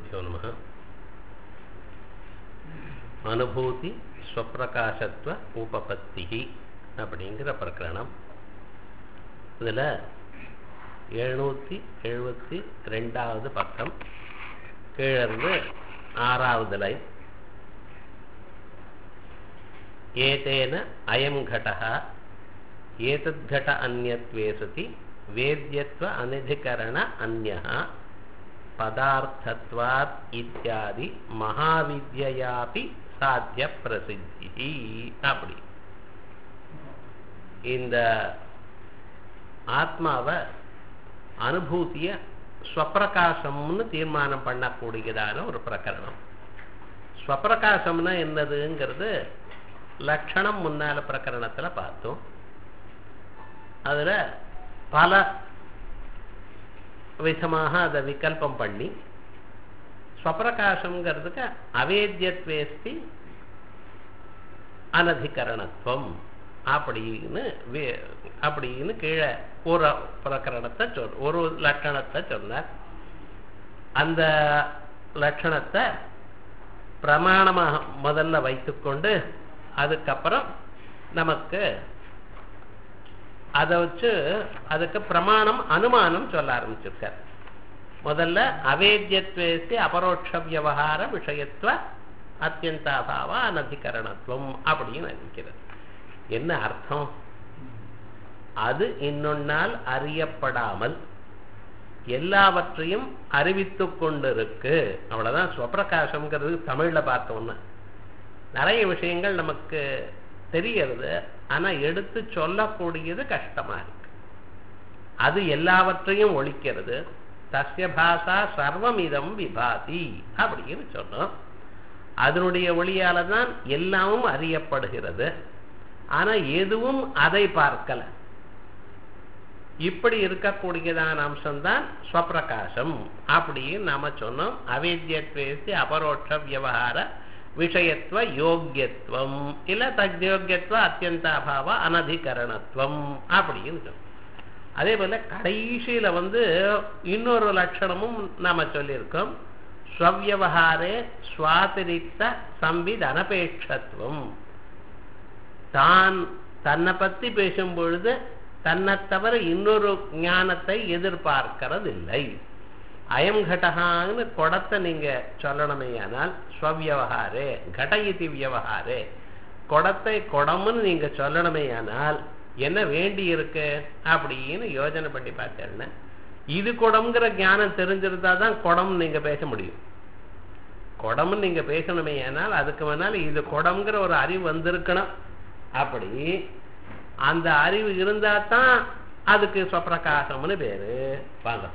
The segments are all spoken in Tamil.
ஸ்ரீகுருப்போ நம அனுபூதி ஸ்வப்பிரகாசத்துவ உபபத்தி அப்படிங்கிற பிரகரணம் இதில் எழுநூற்றி எழுபத்தி ரெண்டாவது பக்கம் கீழிருந்து ஆறாவது லைன் ஏதேன அயம் घटः एतद्घट अन्यत्वे सति वेद्यत्व अनधिकरण अन्यः பதார்த்தத்வாத் இத்தியாதி மகாவித்யாபி சாத்திய பிரசித்தி அப்படி இந்த ஆத்மாவை அனுபூதிய ஸ்வப்பிரகாசம்னு தீர்மானம் பண்ணக்கூடியதான ஒரு பிரகரணம் ஸ்வப்பிரகாசம்னா என்னதுங்கிறது லட்சணம் முன்னால பிரகரணத்துல பார்த்தோம் அதுல பல விதமாக அதை விகல்பம் பண்ணி ஸ்வப்பிரகாசங்கிறதுக்கு அவேத்தியத்வேஸ்தி அனதிகரணத்துவம் அப்படின்னு அப்படின்னு கீழே ஒரு பிரகரணத்தை சொல் ஒரு லட்சணத்தை சொன்னார் அந்த லட்சணத்தை பிரமாணமாக முதல்ல வைத்துக்கொண்டு அதுக்கப்புறம் நமக்கு அதை வச்சு அதுக்கு பிரமாணம் அனுமானம் சொல்ல ஆரம்பிச்சிருக்கார் முதல்ல அவேத்தியத்வேசி அபரோட்ச விவகார விஷயத்துவ அத்தியந்தாபாவ அனதிகரணத்துவம் அப்படின்னு நினைக்கிறது என்ன அர்த்தம் அது இன்னொன்னால் அறியப்படாமல் எல்லாவற்றையும் அறிவித்து கொண்டிருக்கு அவ்வளவுதான் ஸ்வப்பிரகாசம்ங்கிறது தமிழ்ல பார்த்தோம்னா நிறைய விஷயங்கள் நமக்கு தெரியறது ஆனா எடுத்து சொல்லக்கூடியது கஷ்டமா இருக்கு அது எல்லாவற்றையும் ஒழிக்கிறது தஸ்ய பாஷா சர்வமிதம் விபாதி அப்படின்னு சொன்னோம் அதனுடைய ஒளியால தான் எல்லாமும் அறியப்படுகிறது ஆனா எதுவும் அதை பார்க்கல இப்படி இருக்கக்கூடியதான அம்சம்தான் ஸ்வப்பிரகாசம் அப்படின்னு நாம சொன்னோம் அவேத்தியத்வேசி அபரோட்ச விவகார விஷயத்துவ யோக்கியத்துவம் இல்ல தத்யோக்கியத்துவ அத்தியந்தாபாவ அனதிகரணத்துவம் அப்படின்னு சொன்னோம் அதே போல கடைசியில வந்து இன்னொரு லட்சணமும் நாம சொல்லியிருக்கோம் ஸ்வவியவகாரே சுவாதிரித்த சம்பித் அனபேட்சத்துவம் தான் தன்னை பத்தி பேசும் பொழுது தன்னை தவிர இன்னொரு ஞானத்தை எதிர்பார்க்கிறது இல்லை அயம் கடகான்னு குடத்தை நீங்க சொல்லணுமே ஆனால் ஸ்வவியவகாரே கட இது வியவகாரே குடத்தை குடம்னு நீங்க சொல்லணுமே ஆனால் என்ன வேண்டி இருக்கு அப்படின்னு யோஜனை பண்ணி பார்த்தேன்னா இது குடம்ங்கிற ஞானம் தெரிஞ்சிருந்தா தான் குடம் நீங்க பேச முடியும் குடம்னு நீங்க பேசணுமே ஆனால் அதுக்கு வேணாலும் இது குடம்ங்கிற ஒரு அறிவு வந்திருக்கணும் அப்படி அந்த அறிவு இருந்தா தான் அதுக்கு ஸ்வப்பிரகாசம்னு பேரு வாங்க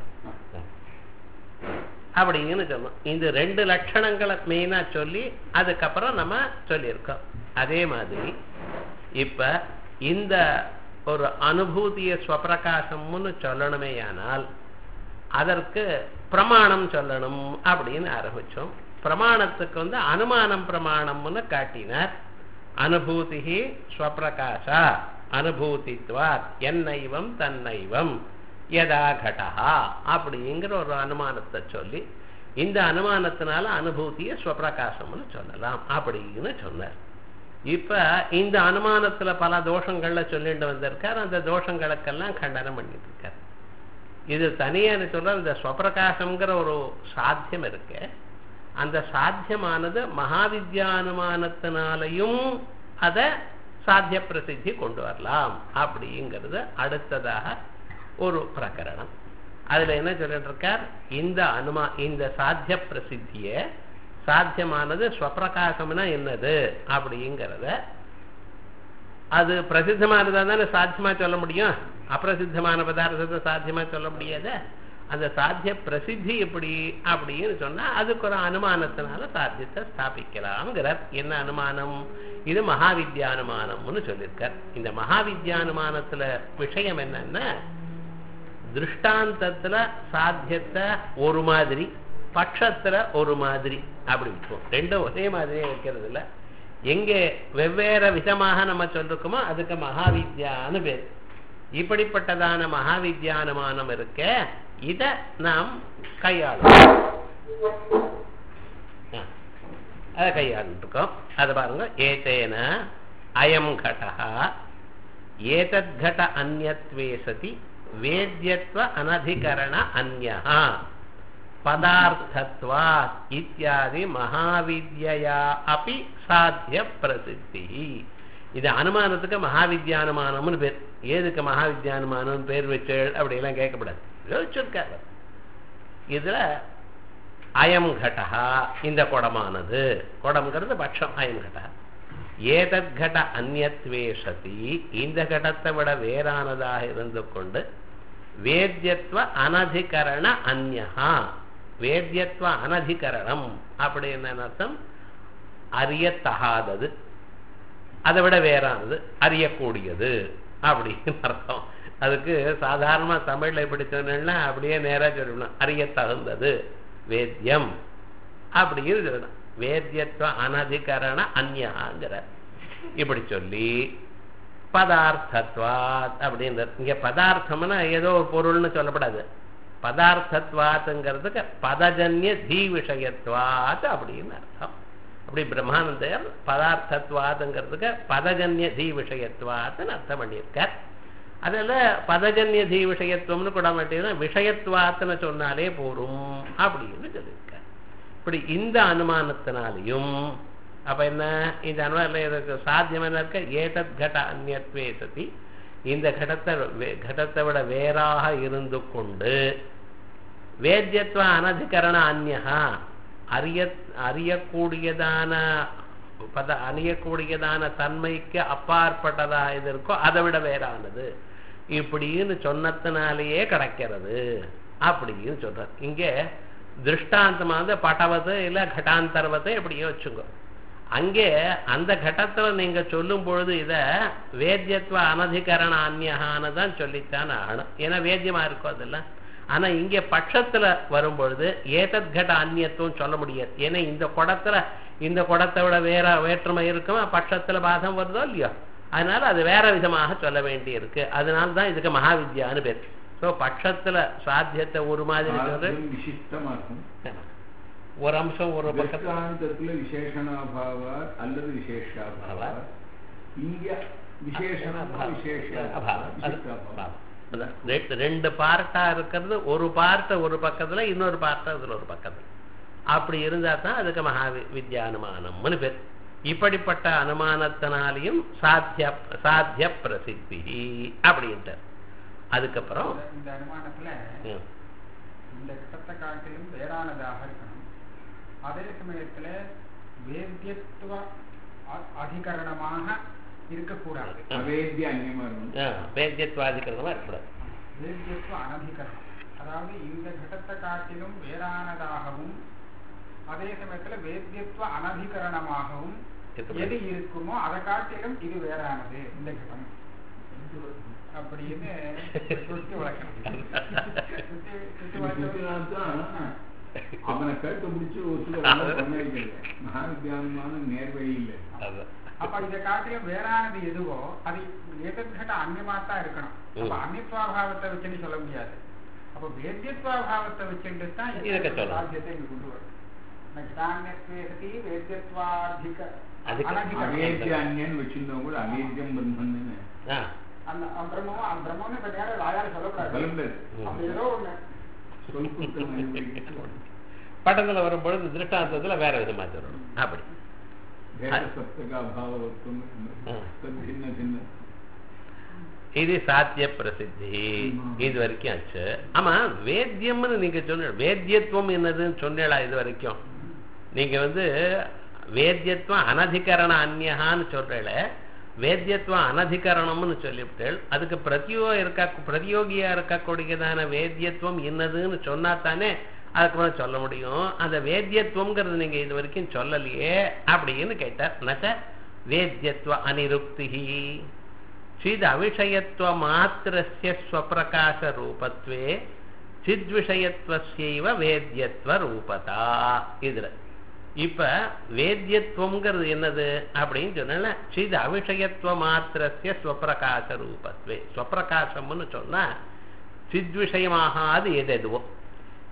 அப்படின்னு சொன்னோம் இந்த ரெண்டு லட்சணங்களை மெயினா சொல்லி அதுக்கப்புறம் நம்ம சொல்லியிருக்கோம் அதே மாதிரி இப்ப இந்த ஒரு அனுபூதிய ஸ்வப்பிரகாசம்னு சொல்லணுமே ஆனால் அதற்கு பிரமாணம் சொல்லணும் அப்படின்னு ஆரம்பிச்சோம் பிரமாணத்துக்கு வந்து அனுமானம் பிரமாணம்னு காட்டினார் அனுபூதி ஸ்வப்பிரகாசா அனுபூதித்வாத் என்னைவம் தன்னைவம் யதா கடா அப்படிங்கிற ஒரு அனுமானத்தை சொல்லி இந்த அனுமானத்தினால அனுபூதிய ஸ்வப்பிரகாசம்னு சொல்லலாம் அப்படின்னு சொன்னார் இப்ப இந்த அனுமானத்துல பல தோஷங்கள்ல சொல்லிட்டு வந்திருக்கார் அந்த தோஷங்களுக்கெல்லாம் கண்டனம் பண்ணிட்டு இருக்கார் இது தனியான சொல்ற இந்த ஸ்வப்பிரகாசம்ங்கிற ஒரு சாத்தியம் இருக்கு அந்த சாத்தியமானது மகாவித்யானுமானத்தினாலையும் அதை சாத்திய பிரசித்தி கொண்டு வரலாம் அப்படிங்கிறது அடுத்ததாக ஒரு பிரகரணம் அதுல என்ன சொல்லிட்டு இருக்கார் இந்த அனுமா இந்த சாத்திய பிரசித்திய சாத்தியமானது ஸ்வப்பிரகாசம்னா என்னது அப்படிங்கிறத அது பிரசித்தமானதா தானே சாத்தியமா சொல்ல முடியும் அப்பிரசித்தமான பதார்த்தத்தை சாத்தியமா சொல்ல முடியாத அந்த சாத்திய பிரசித்தி எப்படி அப்படின்னு சொன்னா அதுக்கு ஒரு அனுமானத்தினால சாத்தியத்தை ஸ்தாபிக்கலாம்ங்கிறார் என்ன அனுமானம் இது மகாவித்யானுமானம்னு சொல்லியிருக்கார் இந்த மகாவித்யானுமானத்துல விஷயம் என்னன்னா திருஷ்டாந்தத்துல சாத்தியத்தை ஒரு மாதிரி பட்சத்துல ஒரு மாதிரி அப்படி வச்சுப்போம் ரெண்டும் ஒரே மாதிரியே வைக்கிறது இல்ல எங்க வெவ்வேறு விதமாக நம்ம சொல்லிருக்கோமோ அதுக்கு மகாவித்யான்னு பேர் இப்படிப்பட்டதான மகாவித்யானுமானம் இருக்க இத நாம் கையாளும் ஆ. அதை கையாண்டுருக்கோம் அதை பாருங்க ஏதேன அயம் கடா ஏதத் கட அந்யத்வே சதி வேத்யத்வ அனதிகரண அந்யா பதார்த்தத்வா இத்தியாதி மகாவித்யா அப்படி சாத்திய பிரசித்தி இது அனுமானத்துக்கு மகாவித்யானுமானம்னு பேர் ஏதுக்கு மகாவித்யானுமானம் பேர் வச்சு அப்படியெல்லாம் கேட்கக்கூடாது யோசிச்சிருக்காரு இதுல அயம் கடா இந்த குடமானது குடம்ங்கிறது பட்சம் அயம் கடா ஏதத் கட அந்யத்வே சதி இந்த கடத்தை விட வேறானதாக இருந்து கொண்டு வேத்யத்வ அனதிகரண அந்யஹா வேத்யத்வ அனதிகரணம் அப்படின்னு அர்த்தம் அறியத்தகாதது அதை விட வேறானது அறியக்கூடியது அப்படின்னு அர்த்தம் அதுக்கு சாதாரணமா தமிழ்ல இப்படி சொன்னா அப்படியே நேரா சொல்லணும் அறிய தகுந்தது வேத்யம் அப்படின்னு சொல்லணும் வேத்யத்துவ அனதிகரண அந்யாங்கிற இப்படி சொல்லி பதார்த்தத்வாத் அப்படின்றது இங்க பதார்த்தம்னா ஏதோ ஒரு பொருள்னு சொல்லப்படாது பதார்த்தத்வாத்துங்கிறதுக்கு பதஜன்ய தீ விஷயத்வாத் அப்படின்னு அர்த்தம் அப்படி பிரம்மானந்தர் பதார்த்தத்வாதுங்கிறதுக்கு பதஜன்ய தீ விஷயத்வாத்துன்னு அர்த்தம் பண்ணியிருக்கார் அதில் பதஜன்ய தீ விஷயத்துவம்னு கூட மாட்டேன்னா விஷயத்வாத்துன்னு சொன்னாலே போரும் அப்படின்னு சொல்லியிருக்கார் இப்படி இந்த அனுமானத்தினாலையும் அப்ப என்ன இந்த அனுமானம் இதுக்கு சாத்தியம் என்ன இருக்க ஏதத் கட அந்நத்வே சதி இந்த கடத்தை வே- கடத்தை விட வேறாக இருந்து கொண்டு வேத்யத்வ அனதிகரண அந்யகா அறிய அறியக்கூடியதான பத அறியக்கூடியதான தன்மைக்கு அப்பாற்பட்டதா இது இருக்கோ அதை விட வேறானது இப்படின்னு சொன்னத்தினாலேயே கிடைக்கிறது அப்படின்னு சொல்றார் இங்கே திருஷ்டாந்தமா வந்து பட்டவது இல்ல கட்டாந்தர்வத்தை எப்படியோ வச்சுங்க அங்கே அந்த கட்டத்துல நீங்க சொல்லும் பொழுது இத வேத்யத்வ அனதிகரண அந்யகான்னு தான் சொல்லித்தான் ஆகணும் ஏன்னா வேத்தியமா இருக்கும் அதெல்லாம் ஆனா இங்க பட்சத்துல வரும் பொழுது ஏதத் கட அந்நியத்துவம் சொல்ல முடியாது ஏன்னா இந்த குடத்துல இந்த குடத்தை விட வேற வேற்றுமை இருக்குமா பட்சத்துல பாதம் வருதோ இல்லையோ அதனால அது வேற விதமாக சொல்ல வேண்டி இருக்கு அதனால தான் இதுக்கு மகாவித்யான்னு பேர் ஸோ பட்சத்துல சாத்தியத்தை ஒரு மாதிரி சொல்றது சாத்தியம் விசிஷ்டமா இருக்கும் ஒரு அம்சம் ஒரு பக்கத்துல திருஷ்டாந்தத்துல விசேஷணாபாவா அல்லது விசேஷாபாவா இங்க விசேஷணமா விசேஷ அபாவம். அது விசிஷ்டாபாவம். அபாவம். அதான். ரெண்டு- ரெண்டு பார்ட்டா இருக்கிறது ஒரு பார்ட்ட ஒரு பக்கத்துல இன்னொரு பார்ட்ட அதுல ஒரு பக்கத்துல அப்படி இருந்தா தான் அதுக்கு மகா வி- வித்யானுமானம்னு பேர் இப்படிப்பட்ட அனுமானத்தினாலையும் சாத்திய சாத்திய பிரசித்தி அப்படின்ட்டு அதுக்கப்புறம் இந்த- இந்த அனுமானத்துல ம், இந்த கட்டத்தை காட்டிலும் வேறானதாக இருக்கணும் அதே சமயத்துல வேத்தியத்துவ அ- அதிகரணமாக இருக்கக்கூடாது அவேத்திய அந்நியமா இருக்கும் ஆ, வேத்தியத்வாதிகரணமா இருக்கக்கூடாது வேத்தியத்துவ அனதிகரணம் அதாவது இந்த கட்டத்தை காட்டிலும் வேறானதாகவும் அதே சமயத்துல வேத்தியத்துவ அனதிகரணமாகவும் இருக்கக்கூடாது. எது இருக்குமோ அதை காட்டிலும் இது வேறானது இந்த கட்டம் அப்படின்னு சுத்தி வளர்க்கணும் சுத்தி சுத்தி வளர்க்கணும் தான் அவனை கேட்டு முடிச்சு ஒத்துக்க பண்ண வைக்கிறது மகாவித்யானமான நேர்வழி இல்லை அதான். அப்ப இதை காட்டிலும் வேறானது எதுவோ அது ஏதற்கட்ட அந்நியமாத்தான் இருக்கணும் அப்ப ம். அந்நியத்வாபாவத்தை வச்சுன்னு சொல்ல முடியாது அப்ப வேத்தியத்வாபாவத்தை வச்சுட்டு தான் இந்த இதுக்கு சொல்லலாம். சாத்தியத்தை இங்க கொண்டு வரும் நகிதான்யத்வேதி வேத்தியத்வாதிக அதுக்கு அனதிகரணம். அவேத்திய அந்நியன்னு வச்சிருந்தவங்க கூட அவேத்தியம் பிரம்மன்னு ஆ, அந்த அந்த பிரம்மமும் அந்த பிரம்மம்னு இப்ப நேரம் வாயால சொல்லக்கூடாது சொல்லக்கூடாது. அப்படி ஏதோ ஒண்ணு சொல் கொடுத்த மனிதர்களுக்கு பட்டத்துல வரும்பொழுது திருஷ்டாந்தத்துல வேற விதமா சொல்லணும் அப்படி வேத சப்தக அபாவத்துவம் ஆ. சின்ன சின்ன இது சாத்திய பிரசித்தி ஆமா. இது வரைக்கும் ஆச்சு ஆமா வேத்தியம்னு நீங்க சொன்ன வேத்தியத்துவம் என்னதுன்னு சொன்னேளா இது வரைக்கும் நீங்க வந்து வேத்தியத்துவம் அனதிகரண அந்நியகான்னு சொல்றேல வேத்தியத்துவம் அனதிகரணம்னு சொல்லிவிட்டேள் அதுக்கு பிரதியோ இருக்க பிரதியோகியா இருக்கக்கூடியதான வேத்தியத்துவம் என்னதுன்னு சொன்னா தானே அதுக்கப்புறம் சொல்ல முடியும் அந்த வேத்தியத்துவம்ங்கிறது நீங்க இது வரைக்கும் சொல்லலையே அப்படின்னு கேட்டார் நச்ச வேத்தியத்துவ அனிருக்திஹி சித் அவிஷயத்துவ மாத்திரஸ்ய ஸ்வப்பிரகாச ரூபத்வே சித் விஷயத்துவஸ்யைவ வேத்தியத்துவ ரூபதா இதுல இப்ப வேத்தியத்துவம்ங்கிறது என்னது அப்படின்னு சொன்னா சித் அவிஷயத்துவ மாத்திரஸ்ய ஸ்வப்பிரகாச ரூபத்வே ஸ்வப்பிரகாசம்னு சொன்னா சித் விஷயமாகாது எது எதுவோ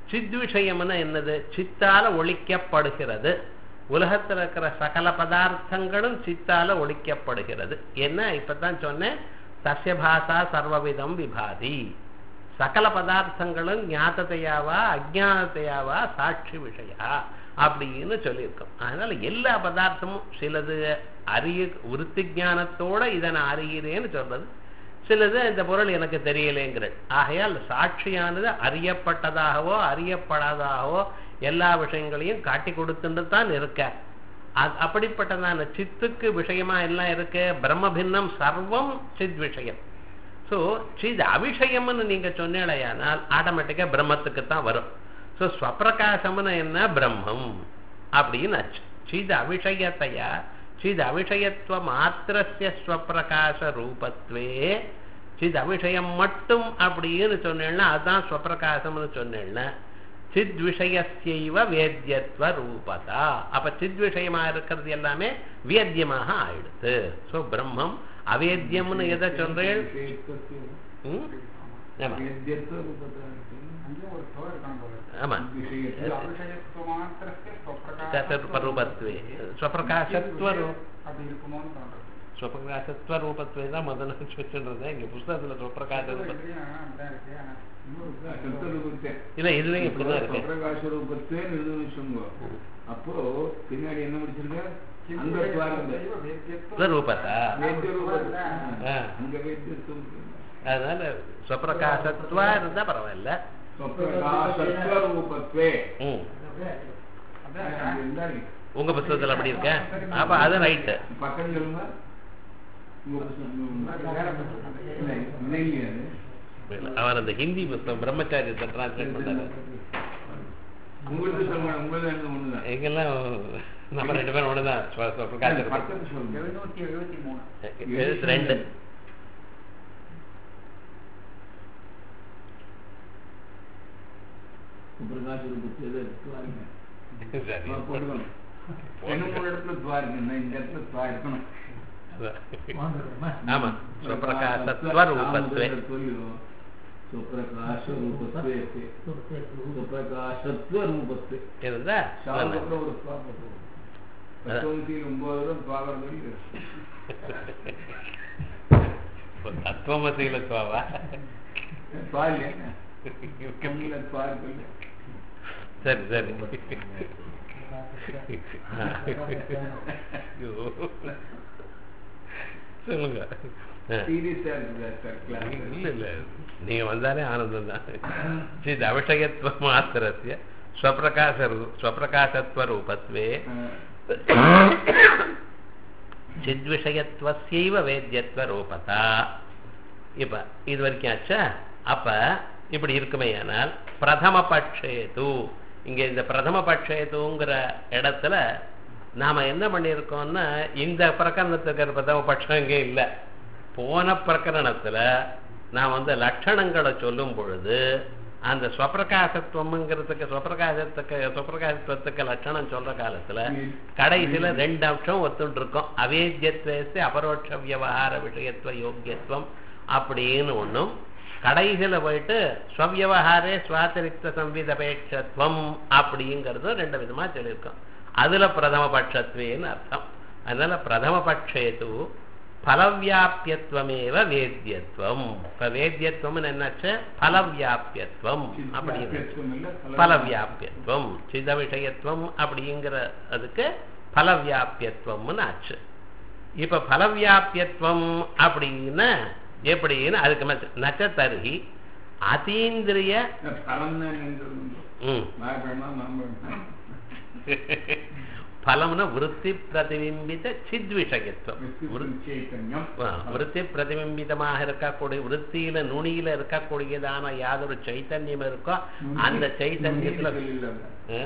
சித் விஷயம்னு என்னது சித்தால ஒழிக்கப்படுகிறது உலகத்துல இருக்கிற சகல பதார்த்தங்களும் சித்தால ஒழிக்கப்படுகிறது என்ன இப்பதான் சொன்னேன் சசியபாசா சர்வவிதம் விபாதி சகல பதார்த்தங்களும் ஞாத்தத்தையாவா அஜானத்தையாவா சாட்சி விஷயா அப்படின்னு சொல்லியிருக்கோம் அதனால எல்லா பதார்த்தமும் சிலது அறிய விருத்தி ஞானத்தோட இதை நான் அறிகிறேன்னு சொல்றது சிலது இந்த பொருள் எனக்கு தெரியலேங்கிறது ஆகையால் சாட்சியானது அறியப்பட்டதாகவோ அறியப்படாததாகவோ எல்லா விஷயங்களையும் காட்டி கொடுத்துட்டு தான் இருக்க அ- அப்படிப்பட்டதான சித்துக்கு விஷயமா எல்லாம் இருக்கு பிரம்ம பின்னம் சர்வம் சித் விஷயம் ஸோ சித் அவிஷயம்னு நீங்க சொன்னீழையானால் ஆட்டோமேட்டிக்கா பிரம்மத்துக்கு தான் வரும் ஸோ ஸ்வப்பிரகாசம்னு என்ன பிரம்மம் அப்படின்னு ஆச்சு சித் அவிஷயத்தையா சித் அவிஷயத்துவ மாத்திரஸ்ய ஸ்வப்பிரகாச ரூபத்வே சித் அவிஷயம் மட்டும் அப்படின்னு சொன்னேன்னா அதுதான் ஸ்வப்பிரகாசம்னு சொன்னேன்னா சித் விஷயஸ்யைவ வேத்தியத்துவ ரூபதா அப்ப சித் விஷயமா இருக்கிறது எல்லாமே வேத்தியமாக ஆயிடுது ஸோ பிரம்மம் அவேத்தியம்னு எதை சொல்றேன் ம்? ஆமா அங்கேயும் ஒரு ஸ்டோர் இருக்கணும் போல இருக்கு. ஆமா இது அபிஷேகத்துவ மாத்திரஸ்ய ஸ்வப்பிரகாசத்வரூபத்வே ஸ்வப்பிரகாசத்வரூ அப்படி இருக்குமோன்னு தோன்றது ஸ்வப்பிரகாசத்வரூபத்வே தான் முதல்ல வச்சுருந்தேன் இங்க புஸ்தகத்துல ஸ்வப்பிரகாச இதுலயும் அப்படிதான் இருக்கு ஆனா இன்னொரு சப்தரூபத்தை இல்ல இதுலயும் இப்படிதான் இருக்கு பிரகாச ரூபத்தை நிர்ணயிச்சுங்க அப்போ பின்னாடி என்ன முடிச்சிருக்க அந்த துவாரத்தை இல்ல ரூபத்தா வேத்திய ரூபத்தை ஆ. அங்க வேத்திய அதனால ஸ்வப்பிரகாசத்வா இருந்தா பரவாயில்ல பிரகாசத்துவ ரூபத்வே ம் அது இருந்தாரு. உங்க புஸ்தகத்துல அப்படி இருக்க அப்ப அது ரைட்டு பக்கம் சொல்லுங்க உங்க புத்தகம் இல்லை, இல்லைங்க அது. அவர் அந்த ஹிந்தி புஸ்தகம் பிரம்மச்சாரியத்தை டிரான்ஸ்லேட் பண்ணாரு உங்களுக்கு சொல்லுங்க உங்களுக்கு என்ன ஒண்ணுதான் எங்கெல்லாம் நம்ம ரெண்டு பேரும் ஒண்ணுதான் ஸ்வ- ஸ்வப்பிரகாச ரூபம். பக்கத்து சொல்லுங்க எழுநூத்தி எழுபத்தி மூணு எழுபத்தி ரெண்டு பிரகாச ரூபத்தை எதை துவாருங்க சரி போட்டுக்கணும் ரெண்டு மூணு இடத்துல துவாருங்க இந்த இடத்துல துவா இருக்கணும் ஆமா ஸ்வப்பிரகாசத்வரூபத்வே சுப்பிரகாசரூபத்வே சுப்பிரகாசத்வரூபத்வே இருந்தா சாவுக்கு ஒரு துவா போட்டுருவோம் தத்துவமசியில் ஒன்பது ரூபா துவாகிறது தத்துவமசியில சுவாவா துவா இல்லையா கம்மியில துவா இருக்கு சரி சரி ஐயோ. சொல்லுங்க ஆ. சீரியஸா இருக்குது சார் கிளாஸ் இல்ல இல்ல நீங்க வந்தாலே ஆனந்தம் தான் சித் அபிஷயத்துவ மாத்திரஸ்ய ஸ்வப்பிரகாச ரூ- ஸ்வப்பிரகாசத்துவ ரூபத்வே சித்விஷயத்துவசைவ வேத்தியத்துவ ரூபதா இப்ப இது வரைக்கும் ஆச்சா அப்ப இப்படி இருக்குமே ஆனால் பிரதம பட்சேது இங்க இந்த பிரதம பட்சேதுங்கிற இடத்துல நாம என்ன பண்ணியிருக்கோம்னா இந்த பிரகரணத்துக்கு இருக்கிற பிரதம பட்சம் இங்கே இல்லை போன பிரகரணத்துல நான் வந்து லட்சணங்களை சொல்லும் பொழுது அந்த ஸ்வப்பிரகாசத்துவம்ங்கிறதுக்கு ஸ்வப்பிரகாசத்துக்கு ஸ்வப்பிரகாசத்துவத்துக்கு லட்சணம் சொல்ற காலத்துல கடைசியில ரெண்டு அம்சம் ஒத்துட்டு இருக்கோம் அவேத்தியத்வஸ்து அபரோட்ச வியவகார விஷயத்துவ யோக்கியத்துவம் அப்படின்னு ஒண்ணும் கடைசியில போயிட்டு ஸ்வவியவகாரே சுவாத்திரிக்த சம்விதபேட்சத்துவம் அப்படிங்கிறது ரெண்டு விதமா சொல்லியிருக்கோம் அதுல பிரதம பட்சத்வேன்னு அர்த்தம் அதனால பிரதம பட்சேது பலவியாபியத்துவமேவ வேத்தியத்துவம் இப்ப வேத்தியத்துவம்னு என்னாச்சு பலவியாபியத்துவம் அப்படின்னு பலவியாபியத்துவம் சித விஷயத்துவம் அப்படிங்கிற அதுக்கு பலவியாபியத்துவம்னு ஆச்சு இப்ப பலவியாபியத்துவம் அப்படின்னா எப்படின்னு அதுக்கு மேல நச்ச தருகி அதீந்திரிய பலம் தான் என்னன்னு சொல்லுங்க ம் வாழைப்பழமா மாம்பழமா பலம்னா விருத்தி பிரதிபிம்பித சித் விஷயத்துவம் விருத்தி சைத்தன்யம் ஆ, விருத்தி பிரதிபிம்பிதமாக இருக்கக்கூடிய விருத்தியில நுனியில இருக்கக்கூடியதான யாதொரு சைத்தன்யம் இருக்கோ அந்த சைத்தன்யத்துல ஆ?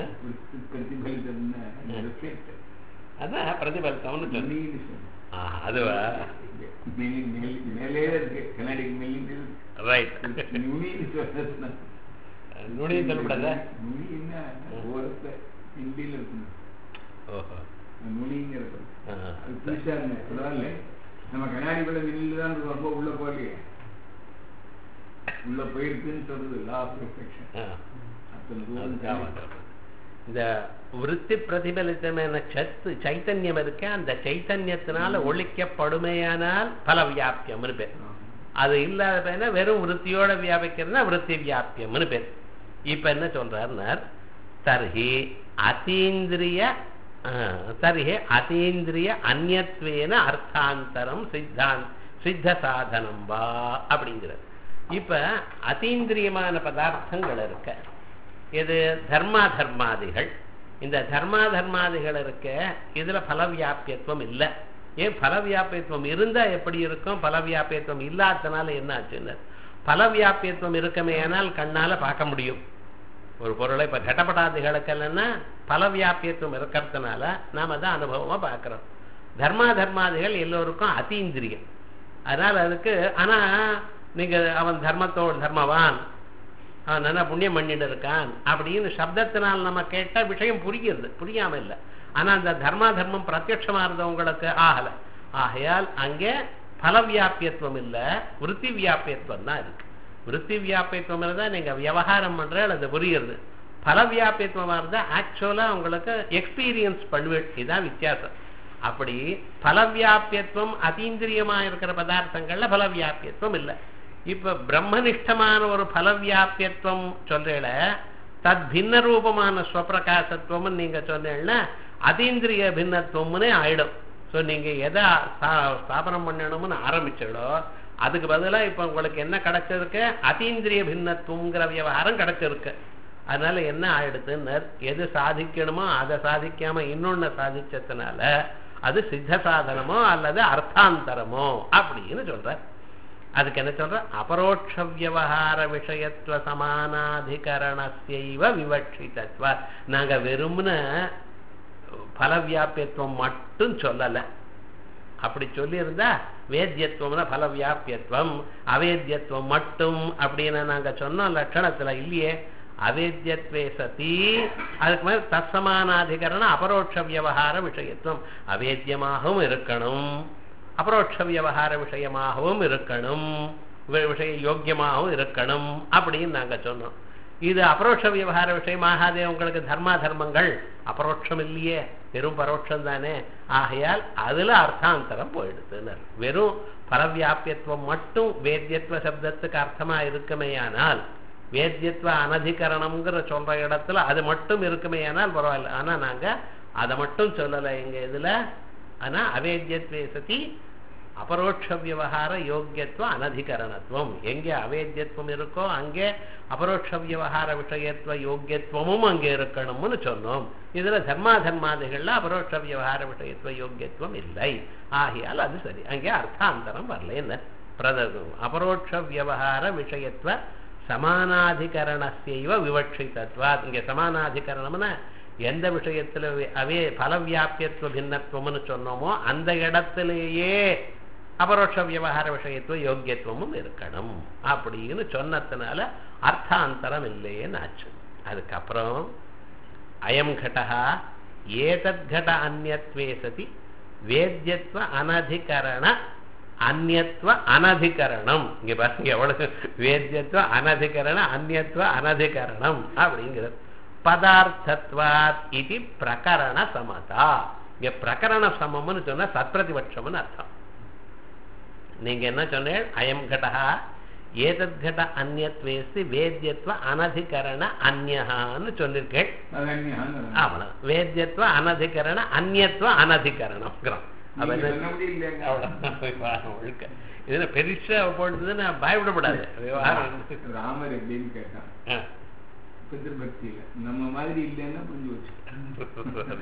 அதான் பிரதிபலித்தம்னு சொல்லு ஆ, அதுவா மேலே இருக்கு கனடிக் மில்லிங் ரைட் நுனின்னு சொல்றது நுனியும் சொல்லப்படாத நுனின்னா ஓரத்தை ஹிந்தியில் இருக்கணும் ஓஹோ நுனிங்கிறது ஆ, அது புதுசா இருந்த பரவாயில்ல நம்ம கண்ணாடி கூட மில்லில் தான் ரொம்ப உள்ள போகலையே உள்ள போயிருக்குன்னு சொல்றது லா ஆஃப் ரிஃப்ளெக்ஷன் ஆ. அத்தனை தூரம் அதுதான் தண்ணி. வர்றது. இந்த விருத்தி பிரதிபலித்தமான சத்து சைத்தன்யம் இருக்க அந்த சைத்தன்யத்தினால ஒழிக்கப்படுமேயானால் பல வியாபியம்னு பேர் ஆ. அது இல்லாத பேர்னா வெறும் விருத்தியோட வியாபிக்கிறதுனா விருத்தி வியாபியம்னு பேர் இப்ப என்ன சொல்றாருன்னார் தர்ஹி அதீந்திரிய ஆ, தர்ஹி அதீந்திரிய அந்நியத்வேன அர்த்தாந்தரம் சித்தான் சித்த சாதனம் வா அப்படிங்கிறது இப்ப அதீந்திரியமான பதார்த்தங்கள் இருக்க இது தர்மா தர்மாதிகள் இந்த தர்மா தர்மாதிகள் இருக்க இதுல பலவியாபியத்துவம் இல்லை ஏன் பலவியாபியத்துவம் இருந்தா எப்படி இருக்கும் பலவியாபியத்துவம் இல்லாதனால என்ன ஆச்சுன்னு பலவியாபியத்துவம் இருக்கமே ஆனால் கண்ணால பார்க்க முடியும் ஒரு பொருளை இப்ப கடப்படாதிகளுக்கெல்லாம் பலவியாபியத்துவம் இருக்கிறதுனால நாம தான் அனுபவமா பார்க்கிறோம் தர்மா தர்மாதிகள் எல்லோருக்கும் அதீந்திரியம் அதனால அதுக்கு ஆனா நீங்க அவன் தர்மத்தோடு தர்மவான் அவன் நல்லா புண்ணியம் பண்ணிட்டு இருக்கான் அப்படின்னு சப்தத்தினால் நம்ம கேட்டா விஷயம் புரிகிறது புரியாம இல்லை ஆனா அந்த தர்மா தர்மம் பிரத்யட்சமா இருந்தவங்களுக்கு ஆகல ஆகையால் அங்கே பலவியாபியத்துவம் இல்ல விருத்தி வியாபியத்துவம் தான் இருக்கு விருத்தி வியாபியத்துவம் இருந்தா நீங்க விவகாரம் பண்ற அது புரியுறது பலவியாபியத்துவமா இருந்தா ஆக்சுவலா உங்களுக்கு எக்ஸ்பீரியன்ஸ் பண்ணுவேன் இதுதான் வித்தியாசம் அப்படி பலவியாபியத்துவம் அதீந்திரியமா இருக்கிற பதார்த்தங்கள்ல பலவியாபியத்துவம் இல்லை இப்ப பிரம்மனிஷ்டமான ஒரு பலவியாபியத்துவம் சொல்றேல தத் பின்ன ரூபமான ஸ்வப்பிரகாசத்துவம் நீங்க சொன்னேன்னா அதீந்திரிய பின்னத்துவம்னே ஆயிடும் ஸோ நீங்க எதை ஸ்தா- ஸ்தாபனம் பண்ணணும்னு ஆரம்பிச்சீங்களோ அதுக்கு பதிலா இப்ப உங்களுக்கு என்ன கிடைச்சிருக்கு அதீந்திரிய பின்னத்துவங்கிற விவகாரம் கிடைச்சிருக்கு அதனால என்ன ஆயிடுதுன்னு எது சாதிக்கணுமோ அதை சாதிக்காம இன்னொன்னு சாதிச்சதுனால அது சித்த சாதனமோ அல்லது அர்த்தாந்தரமோ அப்படின்னு சொல்ற அதுக்கு என்ன சொல்ற அபரோட்ச வியவகார விஷயத்துவ சமானாதிகரணஸ்யைவ விவட்சிதத்வ நாங்க வெறும்ன பலவியாபியத்துவம் மட்டும் சொல்லல அப்படி சொல்லியிருந்தா வேத்தியத்துவம்னா பலவியாபியத்துவம் அவேத்தியத்துவம் மட்டும் அப்படின்னு நாங்க சொன்னோம் லட்சணத்துல இல்லையே அவேத்தியத்வே சதி அதுக்கு மேல தற்சமானாதிகரணம் அபரோட்ச வியவகார விஷயத்துவம் அவேத்தியமாகவும் இருக்கணும் அபரோட்ச வியவகார விஷயமாகவும் இருக்கணும் வி- விஷய யோக்கியமாகவும் இருக்கணும் அப்படின்னு நாங்க சொன்னோம் இது அபரோட்ச விவகார விஷயமாகாதே உங்களுக்கு தர்மா தர்மங்கள் அபரோட்சம் இல்லையே வெறும் பரோட்சம் தானே ஆகையால் அதுல அர்த்தாந்தரம் போயிடுதுன்னு வெறும் பரவியாபியத்துவம் மட்டும் வேத்தியத்துவ சப்தத்துக்கு அர்த்தமா இருக்குமேயானால் வேத்தியத்துவ அனதிகரணம்ங்கிற சொல்ற இடத்துல அது மட்டும் இருக்குமேயானால் பரவாயில்ல ஆனா நாங்க அதை மட்டும் சொல்லலை எங்க இதுல ஆனா அவேத்தியத்வே சதி அபரோட்ச விவகார யோக்கியத்துவ அனதிகரணத்துவம் எங்கே அவேத்தியத்துவம் இருக்கோ அங்கே அபரோட்ச விவகார விஷயத்துவ யோக்கியத்துவமும் அங்கே இருக்கணும்னு சொன்னோம் இதுல தர்மா தர்மாதிகள்ல அபரோட்ச விவகார விஷயத்துவ யோக்கியத்துவம் இல்லை ஆகையால் அது சரி அங்கே அர்த்தாந்தரம் வரல என்ன பிரத அபரோட்ச விவகார விஷயத்துவ சமானாதிகரணஸ்யைவ விவட்சிதத்வா இங்க சமானாதிகரணம்னா எந்த விஷயத்துல வி- அவே பலவியாபியத்துவ பின்னத்துவம்னு சொன்னோமோ அந்த இடத்திலேயே அபரோட்ச விவகார விஷயத்துவ யோக்கியத்துவமும் இருக்கணும் அப்படின்னு சொன்னதுனால அர்த்தாந்தரம் இல்லையேன்னு ஆச்சு அதுக்கப்புறம் அயம் கடா ஏதத் கட அந்நியத்வே சதி வேத்தியத்துவ அனதிகரண அந்நியத்துவ அனதிகரணம் இங்க பாருங்க எவ்வளவு வேத்தியத்துவ அனதிகரண அந்நியத்துவ அனதிகரணம் அப்படிங்கிறது பதார்த்தத்வாத் இது பிரகரண சமதா இங்க பிரகரண சமம்னு சொன்னா சத்பிரதிபட்சம்னு அர்த்தம் நீங்க என்ன சொன்னேன் அயம் கடா ஏதத் கட அந்நியத்வேஸ்தி வேத்தியத்துவ அனதிகரண அந்யஹான்னு சொல்லியிருக்கேன் அதன்யாங்கிற. ஆமா வேத்தியத்துவ அனதிகரண அந்நியத்துவ அனதிகரணம்ங்கிறோம் அப்ப நீங்க என்ன சொன்னபடி இல்லைங்க. அவ்வளவுதான் ஒழுக்க இதுல பெருசா போட்டதுன்னு பயப்படப்படாது விவகாரம் ராமர் எப்படின்னு கேட்டான் ஆ. பிதிர்பக்தி இல்ல நம்ம மாதிரி இல்லைன்னா புரிஞ்சு வச்சு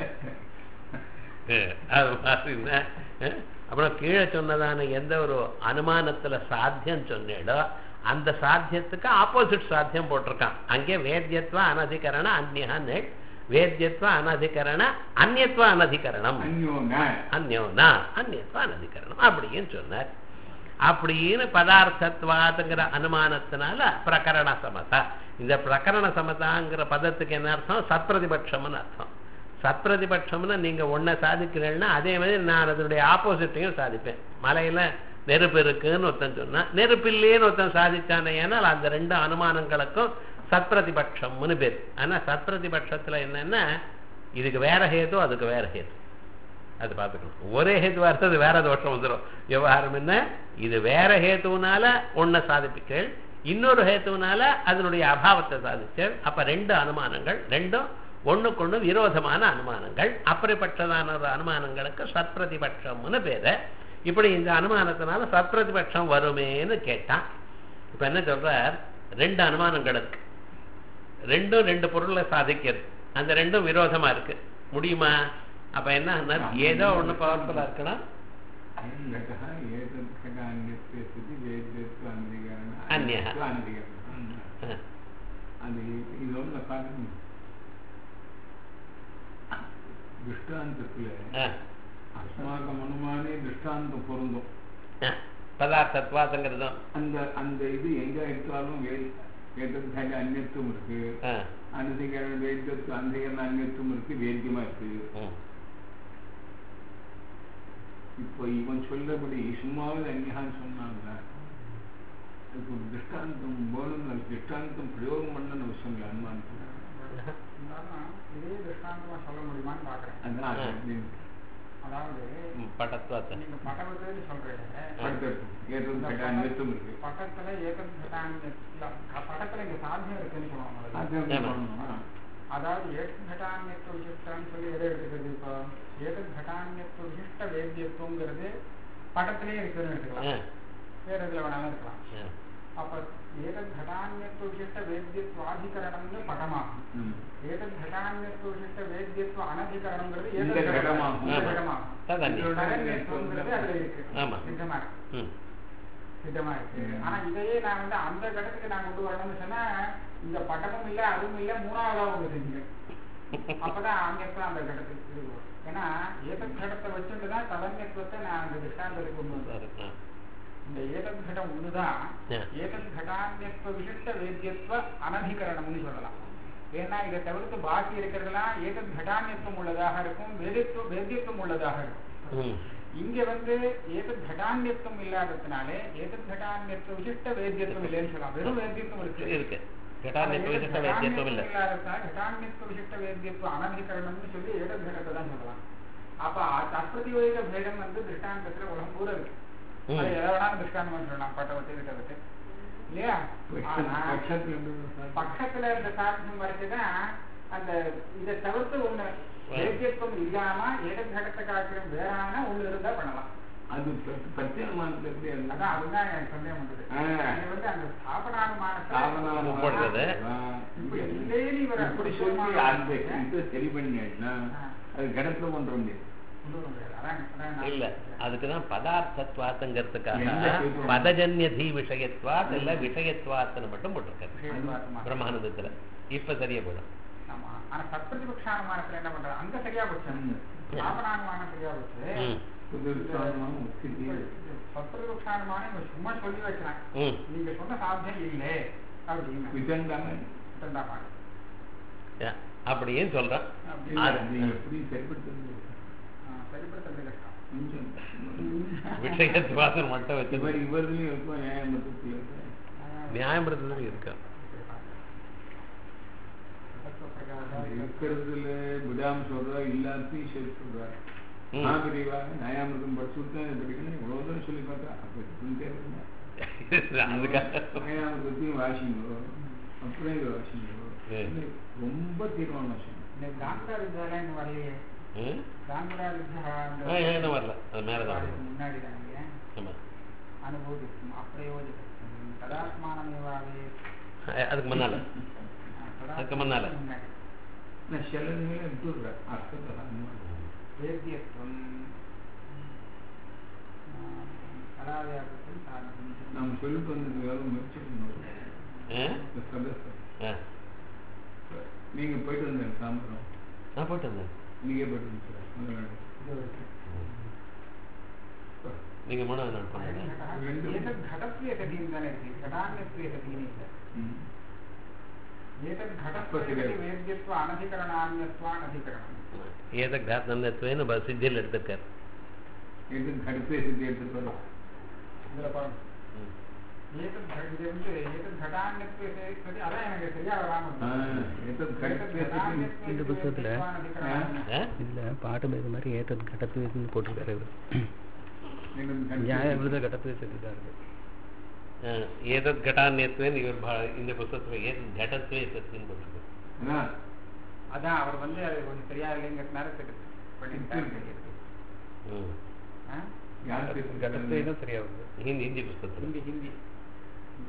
அஹ் அது மாதிரின்னா, அஹ் அப்புறம் கீழே சொன்னதான எந்த ஒரு அனுமானத்துல சாத்தியம் சொன்னேடோ அந்த சாத்தியத்துக்கு ஆப்போசிட் சாத்தியம் போட்டிருக்கான் அங்கே வேத்தியத்துவ அனதிகரண அந்நியான்னு வேத்தியத்துவ அனதிகரண அந்நியத்துவ அனதிகரணம் அந்யோன அந்யோனா அந்நியத்துவ அனதிகரணம் அப்படின்னு சொன்னார் அப்படின்னு பதார்த்தத்வாத்துங்கிற அனுமானத்தினால பிரகரண சமதா இந்த பிரகரண சமதாங்கிற பதத்துக்கு என்ன அர்த்தம் சத்பிரதிபட்சம்னு அர்த்தம் சத்பிரதிபட்சம்னு நீங்க ஒன்றை சாதிக்கிறீங்கன்னா அதே மாதிரி நான் அதனுடைய ஆப்போசிட்டையும் சாதிப்பேன் மலையில நெருப்பு இருக்குன்னு ஒருத்தன் சொன்னா நெருப்பு இல்லையேன்னு ஒருத்தன் சாதிச்சானே ஏன்னால் அந்த ரெண்டு அனுமானங்களுக்கும் சத்பிரதிபட்சம்னு பேர் ஆனா சத்பிரதிபட்சத்துல என்னன்னா இதுக்கு வேற ஹேது அதுக்கு வேற ஹேது அது பார்த்துக்கணும் ஒரே ஹேதுவா இருந்தா அது வேற தோஷம் வந்துடும் விவகாரம் என்ன இது வேற ஹேத்துனால ஒன்ன சாதிப்பிக்கள் இன்னொரு ஹேத்துனால அதனுடைய அபாவத்தை சாதிச்சல் அப்ப ரெண்டு அனுமானங்கள் ரெண்டும் ஒண்ணுக்கொண்ணு விரோதமான அனுமானங்கள் அப்படிப்பட்டதான ஒரு அனுமானங்களுக்கு சத்பிரதிபட்சம்னு பேரு இப்படி இந்த அனுமானத்தினால சத்பிரதிபட்சம் வருமேன்னு கேட்டான் இப்ப என்ன சொல்றார் ரெண்டு அனுமானங்களுக்கு ரெண்டும் ரெண்டு பொருளை சாதிக்கிறது அந்த ரெண்டும் விரோதமா இருக்கு முடியுமா அப்ப என்ன ஏதோ ஒண்ணு பவர்ஃபுல்லா இருக்கணும் घटः एतत् घटान्यस्य स्थिति वेद्यत्व अनधिकरण अन्यः. अनधिकरण அஹ், அது இதோட பாருங்க திருஷ்டாந்தத்துல அஹ், அஸ்மாக்கம் அனுமானே திருஷ்டாந்தம் பொருந்தும் அஹ். பதார்த்தத்வாசங்கிறதும் அந்த அந்த இது எங்க எடுத்தாலும் வே வேதத்து கண்ட அந்நியத்துவம் இருக்கு அஹ், அனதிகரண வேதத்து அந்தகரண அந்நியத்துவம் இருக்கு வேத்தியமா இருக்கு ம். இப்போ இவன் சொல்றபடி சும்மாவது அந்நியான்னு சொன்னாங்க அதுக்கு ஒரு திருஷ்டாந்தம் வேணும் அதுக்கு திருஷ்டாந்தம் பிரயோகம் பண்ணணும்னு அவசியம் இல்லை அனுமானத்தில் இருந்தாலும் இதே திருஷ்டாந்தமா சொல்ல முடியுமான்னு பாக்குறேன் அதான் அது ஆ. அப்படின்னு அதாவது ம், படத்வாசம் நீங்க பட்டவத்துன்னு சொல்றீங்க படுத்தது. ஏதோ கண்ட அந்நியத்துவம் இருக்கு பக்கத்துல ஏகம் கட்டாங்க படத்துல இங்க சாத்தியம் இருக்குன்னு சொல்லுவாங்க அது எப்படி ஆமா. பண்ணணும்? அதாவது ஏகம் கட்டான்யத்துவ விசிஷ்டான்னு சொல்லி எதை எடுத்துக்கிறது இப்போ ஏகம் கட்டான்யத்துவ விசிஷ்ட வேத்தியத்துவங்கிறது படத்திலே இருக்குன்னு எடுத்துக்கலாம் அஹ், வேற இதுல வேணாலும் இருக்கலாம் அஹ். அப்ப ஏதத் घटान्यत्व विशिष्ट वेद्यत्वाधिकरणம்னு படமாகும் ம். ஏதத் घटान्यत्व विशिष्ट वेद्यत्व அனதிகரணம்ங்கிறது இந்த ஏதத் கடமாகும். இந்த ஆமா. கடமாகும் ததன்யம். இதோட ததன்யத்துவங்கிறது அதுல இருக்கு ஆமா. சித்தமா இருக்கு ம். சித்தமா இருக்கு ம். ஆனா இதையே நான் வந்து அந்த கடத்துக்கு நான் கொண்டு வரணும்னு சொன்னா இந்த பட்டமும் இல்ல அதுவும் இல்ல மூணாவதா ஒண்ணு செஞ்சேன் அப்பதான் அங்கத்துல அந்த கடத்துக்கு இது வரும். ஏன்னா ஏதத் கடத்தை வச்சுட்டு தான் ததன்யத்துவத்தை நான் அந்த திஷ்டாந்தத்துக்கு கொண்டு வந்தேன் சரி, அஹ். இந்த ஏதத் கடம் ஒண்ணுதான் Yeah. ஏதத் கடான்யத்துவ விசிஷ்ட வேத்தியத்துவ அனதிகரணம்னு சொல்லலாம் ஏன்னா இதை தவிர்த்து பாக்கி இருக்கிறதெல்லாம் ஏதத் கடான்யத்துவம் உள்ளதாக இருக்கும் வேதித்துவ வேத்தியத்துவம் உள்ளதாக இருக்கும் ம். இங்க வந்து ஏதத் கடான்யத்துவம் இல்லாததுனாலே ஏதத் கடான்யத்துவ விசிஷ்ட வேத்தியத்துவம் இல்லைன்னு சொல்லலாம் வெறும் வேத்தியத்துவம் இருக்கு இருக்கு கட்டாநியத்துவ விசிஷ்ட வேத்தியத்துவம் இல்லை घटान्यत्व विशिष्ट वेद्यत्व अनधिकरणம்னு சொல்லி ஏதத் கடத்தை தான் சொல்லலாம் அப்ப தற்பிரதியோக பேதம் வந்து திருஷ்டாந்தத்துல உலகம் பூரா இருக்கு ம். அது எதை வேணாலும் திருஷ்டாந்தம் சொல்லலாம் பட்டவத்து கிட்டவத்து இல்லையா ஆனா பட்சத்துல இருந்து சார். பக்கத்துல இந்த சாத்தியம் வரைக்குதான் அந்த இதை தவிர்த்து ஒண்ணு வேத்தியத்துவம் இல்லாம ஏதத் கடத்தை காட்டிலும் வேறான ஒண்ணு இருந்தா பண்ணலாம் அது பிரத்- பிரத்யேகமானது எப்படி அது? அதான் அதுதான் எனக்கு சந்தேகம் வந்தது ஆ. இது வந்து அந்த ஸ்தாபனானுமானத்தை சாதனான உட்படுறது. ஆ. இப்ப இல்லைன்னு இவர் அப்படி சொல்லி அந்த இது சரி பண்ணியாச்சுன்னா அது கடத்துல கொண்டு வர முடியாது கொண்டு வர முடியாது. அதான் அதான் நான் இல்ல அதுக்குதான் பதார்த்தத்வாத்தங்கிறதுக்காக எந்த கேட்கும்? பதஜன்யதி விஷயத்வாத் இல்ல விஷயத்வாத்னு மட்டும் போட்டிருக்காரு விஷயத்வாத்மா. பிரம்மானந்தத்துல இப்ப சரியா போயிடும் ஆமா. ஆனா சத்பிரதிபக்ஷானுமானத்துல என்ன பண்றது அங்க சரியா போச்சு ம். ஸ்தாபனானுமானம் சரியா போச்சு ம். புது சாதனம் உத்தி சத்பிரதிபக்ஷானுமானம் இவன் சும்மா சொல்லி வச்சான் ம். நீங்க சொன்ன சாத்தியம் இல்லை அப்படின்னு விதண்டாம விதண்டாமா. யா, அப்படின்னு சொல்றான் அப்படின்னு அது- நீங்க எப்படி சரிப்படுத்துறது ஆ, சரிப்படுத்துறது கஷ்டம் கொஞ்சம் விஷயத்வாசம் மட்டும் வச்சு இவர் இவர்லயும் இருக்கும் நியாயமத்தத்தில் இருக்கு நியாயப்படுத்துறது இருக்கு அது இருக்கிறதுல விடாம சொல்றா இல்லாத்தையும் சரி சொல்றா ம். மகாபிரிவா நியாயமிருதம் படிச்சு கொடுத்தா இதை படிக்கணும் இவ்வளவு தூரம் சொல்லி பார்த்தா அப்ப சொல்லிட்டே இருக்கணும் அதுக்காக நியாயமிருதத்தையும் வாசிங்கோ அப்புறம் இதை வாசிங்கோ ம். ரொம்ப தீர்மானம் சொல்லணும் இந்த காந்தா வித்யாலாம் இன்னும் வரலையே ம்? காந்தா ஆ, இன்னும் வரல அது மேலதான் முன்னாடி தான் இல்லையா ஆமா அனுபூதிக்கும் அப்பிரயோஜகம் ததாத்மானமேவாவே அஹ், அதுக்கு முன்னால அதுக்கு முன்னால. முன்னாடி நான் சில நிலையில விட்டுடுற அர்த்தத்தை வேத்தியத்துவம் கலாவியாபத்தில் சாதனம் நாம் சொல்லிட்டு வந்தது வேலை முயற்சி பண்ணணும் ஆ? இந்த சதஸ் ஆ. நீங்க போயிட்டு வந்தீங்க தாம்பரம் நான் போயிட்டு வந்தேன் நீங்க போயிட்டு வந்தீங்க முதல் நாள். நீங்க மூணாவது நாள் போனீங்க ரெண்டு. ஏதத் கடத்வே சதின்னு தானே இருக்கு கடான்யத்வே சதின்னு இல்லை ம். ஏதத் அப்ப கடத்வே சரி. சதி வேத்தியத்துவ அனதிகரணான்யத்வா அனதிகரணம் ஏதோ காத்னத்துவேன்னு சித்தியில் எடுத்திருக்காரு இது கடுப்பே சுத்தி எடுத்துட்டு வரோம் இதுல பாருங்க ம். ஏதத் கட- இது வந்து ஏதத் கடான்யத்வே சரி- சரி, அதான் எனக்கு சரியா வராம ஆ, இருக்கு. ஏதத் ஏதத் கடத்வே சதி. கடான்யத்வே இந்த புத்தகத்துல, அதிகரணம். ஆ? இதுல பாட்டு பேர் மாதிரி ஏற்றது கடத்துவேதுன்னு போட்டிருக்காரு இவர் ஏதத் கடத்வே நியாயம் சதி. விழுத கடத்துவே தான் இருக்கு ஆ, ஏதத் கட்டான்யத்வேன்னு இவர் பா- இந்த புஸ்தகத்துல ஏதத் கடத்வே சத்தின்னு போட்டிருக்கு அதான் அதான் அவர் வந்து அது கொஞ்சம் சரியா இல்லைங்கிறதுனால சரி பண்ணிட்டாரு தெரியுது. ம். ஆ? யார் பேசுறது? கடத்துவே தான் சரியா வருது ஹிந்தி ஹிந்தி புஸ்தகத்துல ஹிந்தி ஹிந்தி ஹிந்தி.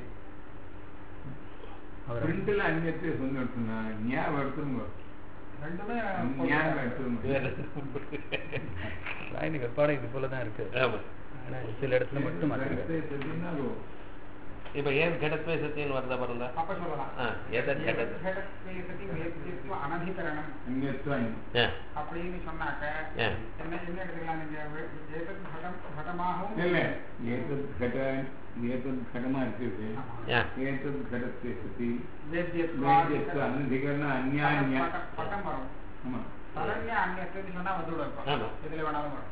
அவர் பிரிண்ட்ல அந்நியத்தை சொன்னா ஞாபகம் எடுத்துருங்க ரெண்டுமே ஞாபகம் எடுத்துருங்க வேற ராயனி வெப்பாடம் இது போல தான் இருக்கு ஆமா ஆனா சில இடத்துல மட்டும் மாத்திருக்காரு கடத்வே சதின்னா அது இப்ப ஏன் கடத்வே சத்தின்னு வருதா பாருங்க அப்ப சொல்லலாம் ஆ, எதத் கடத் கடத்வே சதி வேத்தியத்துவ அனதிகரணம் அந்நியத்துவம் ஆ, அப்படின்னு சொன்னாக்க ஆ. என்ன என்ன எடுத்துக்கலாம் நீங்க வே- ஏதத் கடம் கடமாகவும் இல்ல ஏதத் கட ஏதத் கடமா இருக்குது ஆ. ஏதத் கடத்வே சதி வேத்தியத்துவ வேதியத்துவ அனதிகரண அந்நியான்ய பட்டம் பட்டம் வரும் ஆமா சரண்ய அந்நியத்துன்னு சொன்னா வந்து விடும் ஆமா. இதுல வேணாலும் வரும்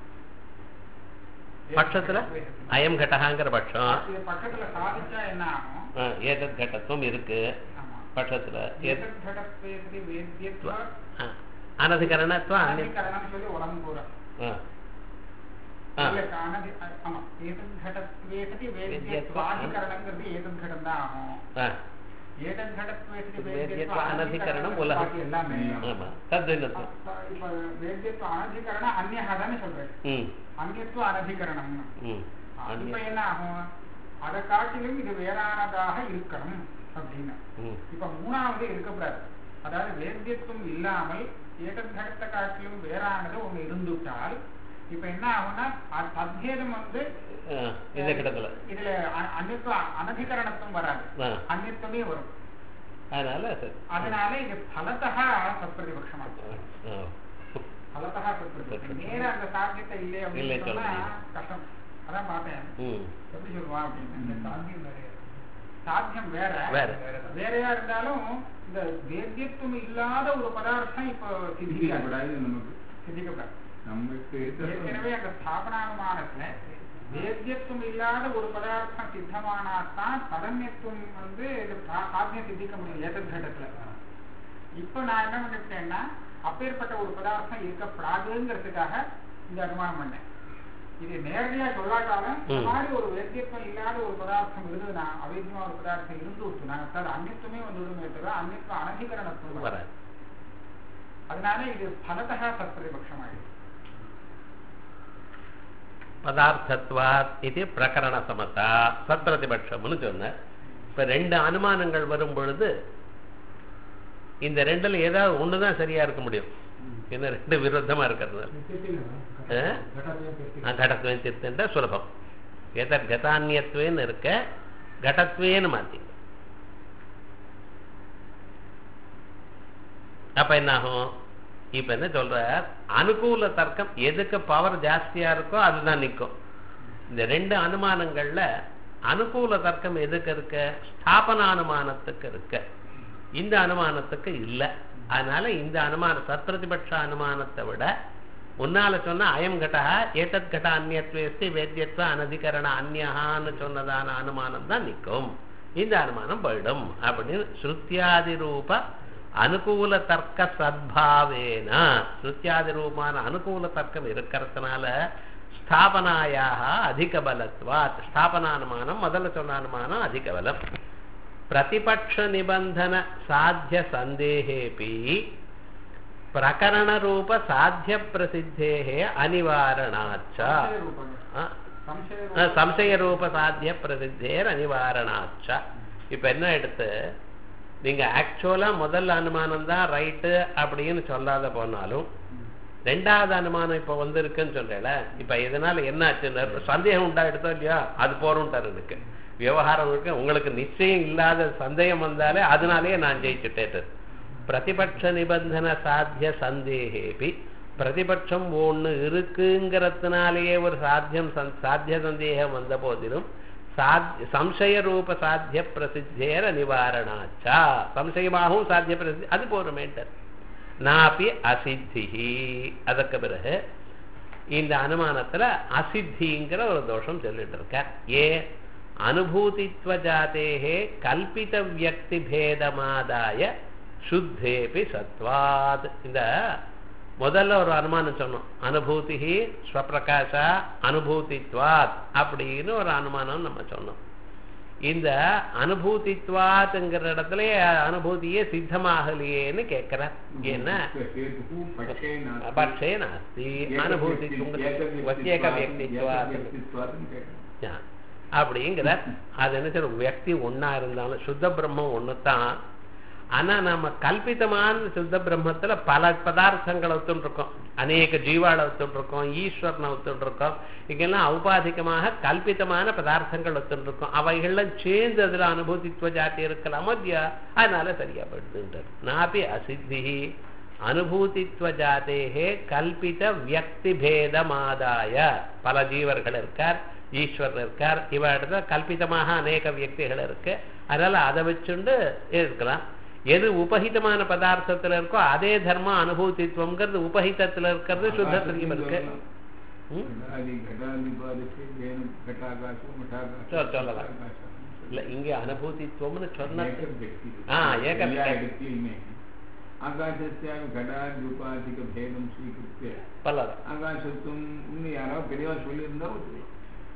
பட்சத்துல அயம் கடகாங்கிற பட்சம் இது பக்கத்துல சாதிச்சா என்ன ஆகும் ஆ, ஏதத் கடத்துவம் இருக்கு ஆமா பட்சத்துல ஏத்- ஏதத் கடத்வேதி வேத்தியத்துவ ஆ, அனதிகரணத்துவம் அந்நிய அனதிகரணம் சொல்லி உடம்பு பூரா ஆ. ஆ. இல்ல, அனதி ஆமா ஏதத் கடத்வேதி வேத்தியத்துவ வேத்தியத்துவ அதிகரணங்கிறது ஏதத் கடம் தான் ஆகும் ஆ, ஏதத் கடத்வேதி வேத்தியத்துவ வேத்தியத்துவ அனதிகரணம் அனதிகரணம் உலகம். பாக்கி எல்லாமே ஆமா தத்வினத்துவம் அப்ப இப்ப வேத்தியத்துவ அனதிகரண அந்நியா தானே சொல்றேன் ம் அந்நியத்துவ அனதிகரணம் ம் இப்ப அந்நிய என்ன ஆகும் அதை காட்டிலும் இது வேறானதாக இருக்கணும் அப்படின்னு ம் இப்ப மூணாவது இருக்கக்கூடாது அதாவது வேத்தியத்துவம் இல்லாமல் ஏகத்தகத்தை காட்டிலும் வேறானது ஒண்ணு இருந்துவிட்டால் இப்ப என்ன ஆகும்னா அ- தத்பேதம் வந்து ஆ, இந்த கிடத்துல இதுல அ- அந்நியத்துவ அனதிகரணத்துவம் வராது ஆ, அந்நியத்துவமே வரும் அதனால சரி அதனால இது பலத்தகா சத்பிரதிபட்சமா இருக்கும் ஆ. பலத்தகா சத்பிரதிபட்சம் நேர அந்த சாத்தியத்தை இல்லை இல்லை அப்படின்னு சொல்ல சொன்னா முடியாது. கஷ்டம் அதான் பார்த்தேன் ம் எப்படி சொல்லுவான் அப்படின்னு இந்த சாத்தியம் வேற சாத்தியம் வேற வேற. வேறையா இருந்தாலும் இந்த வேத்தியத்துவம் இல்லாத ஒரு பதார்த்தம் இப்போ சித்திக்காது சித்திக்கப்படாது நமக்கு சித்திக்கப்படாது நமக்கு ஏற்கனவே இருக்க அந்த ஸ்தாபனானுமானத்துல வேத்தியத்துவம் இல்லாத ஒரு பதார்த்தம் சித்தமானாத்தான் தடன்யத்துவம் வந்து இது சா- சாத்தியம் சித்திக்க முடியும் ஏதத் கட்டத்துல இப்ப நான் என்ன பண்ணிவிட்டேன்னா அப்பேற்பட்ட ஒரு பதார்த்தம் இருக்கப்படாதுங்கிறதுக்காக இந்த அனுமானம் பண்ணேன் இது நேரடியா சொல்லாட்டாலும் இந்த ம். மாதிரி ஒரு வேத்தியத்துவம் இல்லாத ஒரு பதார்த்தம் இருந்ததுன்னா அவைத்தியமா ஒரு பதார்த்தம் இருந்து விட்டுனா அது அந்நியத்துவமே வந்துவிடுமே தவிர அந்நியத்துவம் அனதிகரணத்துவம் வராது. வராது அதனால இது பலதகா சத்பிரதிபட்சமாயிடுது பதார்த்தத்வாத் இது பிரகரண சமதா சத்பிரதிபட்சம்னு சொன்னார் இப்ப ரெண்டு அனுமானங்கள் வரும் பொழுது இந்த ரெண்டுல ஏதாவது ஒண்ணுதான் சரியா இருக்க முடியும் என்ன ரெண்டு விரோதமா இருக்கிறது கடத்துவேன் திருத்தன்ற சுலபம் எதர் கதானியத்துவேன்னு இருக்க கடத்வேன்னு மாத்தி அப்ப என்ன ஆகும் இப்ப என்ன சொல்ற அனுகூல தர்க்கம் எதுக்கு பவர் ஜாஸ்தியா இருக்கோ அதுதான் நிக்கும் இந்த ரெண்டு அனுமானங்கள்ல அனுகூல தர்க்கம் எதுக்கு இருக்க ஸ்தாபன அனுமானத்துக்கு இருக்க இந்த அனுமானத்துக்கு இல்ல அதனால இந்த அனுமான சத்பிரதிபட்ச அனுமானத்தை விட முன்னால சொன்ன அயம் கடா ஏதத் கட அந்நியத்வேஸ்தி வேத்தியத்துவ அனதிகரண அந்நியகான்னு சொன்னதான அனுமானம் தான் நிற்கும் இந்த அனுமானம் போயிடும் அப்படின்னு ஸ்ருத்தியாதி ரூப அனுகூல தர்க்க சத்பாவேன ஸ்ருத்தியாதி ரூபமான அனுகூல தர்க்கம் இருக்கிறதுனால ஸ்தாபனாயாக அதிக பலத்வாத் ஸ்தாபனானுமானம் முதல்ல சொன்ன அனுமானம் அதிக பலம் பிரதிபக்ஷ நிபந்தன சாத்திய சந்தேகேபி பிரகரண ரூப சாத்திய பிரசித்தேகே அனிவாரணாச்ச சம்சய ரூபம். ஆ, சம்சய ஆ, ரூபம். சம்சய ரூப சாத்திய பிரசித்தேர் அனிவாரணாச்ச இப்ப என்ன எடுத்து நீங்க ஆக்சுவலா முதல் அனுமானம் தான் ரைட்டு அப்படின்னு சொல்லாத போனாலும் ரெண்டாவது அனுமானம் இப்ப வந்திருக்குன்னு சொல்றேல இப்ப இதனால என்ன ஆச்சுன்னு சந்தேகம் உண்டா எடுத்தோ இல்லையா அது போறோம்ட்டாரு எனக்கு விவகாரம் இருக்கு உங்களுக்கு நிச்சயம் இல்லாத சந்தேகம் வந்தாலே அதனாலேயே நான் ஜெயிச்சுட்டேன் பிரதிபட்ச நிபந்தன சாத்திய சந்தேகேபி பிரதிபட்சம் ஒண்ணு இருக்குங்கிறதுனாலேயே ஒரு சாத்தியம் சந்- சாத்திய சந்தேகம் வந்த போதிலும் சாத்திய சம்சய ரூப சாத்திய பிரசித்தேர நிவாரணாச்சா சம்சயமாகவும் சாத்திய பிரசித்தி அது போருமேட்டர் நாப்பி அசித்திஹி அதற்கு பிறகு இந்த அனுமானத்துல அசித்திங்கிற ஒரு தோஷம் சொல்லிட்டு இருக்க ஏ அனுபூதித்வ ஜாதேஹே கல்பித வியக்தி பேதமாதாய சுத்தேபி சத்வாத் இந்த முதல்ல ஒரு அனுமானம் சொன்னோம் அனுபூதி ஸ்வப்பிரகாசா அனுபூதித்வாத் அப்படின்னு ஒரு அனுமானம் நம்ம சொன்னோம் இந்த அனுபூதித்வாத்ங்கிற இடத்துல அனுபூதியே சித்தமாகலையேன்னு கேட்கிறார் ஏன்னா हेतुः पक्षे नास्ति பட்சே நாஸ்தி அனுபூதி வத்தியக வியக்தித்வாத் ஆ. அப்படிங்கிற அது என்ன சொல்ற வியக்தி ஒண்ணா இருந்தாலும் சுத்த பிரம்மம் ஒண்ணுதான் ஆனா நம்ம கல்பிதமான சுத்த பிரம்மத்துல பல பதார்த்தங்களை ஒத்துருக்கோம் அநேக ஜீவாளை ஒத்துருக்கோம் ஈஸ்வரனை ஒத்துருக்கோம் இங்கெல்லாம் ஔபாதிகமாக கல்பிதமான பதார்த்தங்கள் ஒத்துருக்கோம் அவைகள்லாம் சேர்ந்து அதுல அனுபூதித்துவ ஜாதி இருக்கலாம் இல்லையா அதனால சரியா படுதுன்றார் நாபி அசித்தி அனுபூதித்துவ ஜாதேகே கல்பித வியக்தி பேதமாதாய பல ஜீவர்கள் இருக்கார் ஈஸ்வரர் இருக்கார் இவ இடத்துல கல்பிதமாக அநேக வியக்திகள் இருக்கு அதனால அதை வச்சுண்டு இருக்கலாம் எது உபஹிதமான பதார்த்தத்துல இருக்கோ அதே தர்மம் அனுபூதித்துவம்ங்கிறது உபஹிதத்துல இருக்கிறது சுத்தத்திலையும் இருக்கு ம்? சொல், சொல்லலாம். இல்ல இங்க அனுபூதித்துவம்னு சொன்ன ஆ, ஏக வியக்தி. ஆகாசஸ்யாமி கடாத்யுபாதிக பேதம் ஸ்வீகிருத்திய பல்லதான் ஆகாசத்துவம் இன்னும் யாராவது பெரியவா சொல்லியிருந்தா ஒத்துக்கலாம்.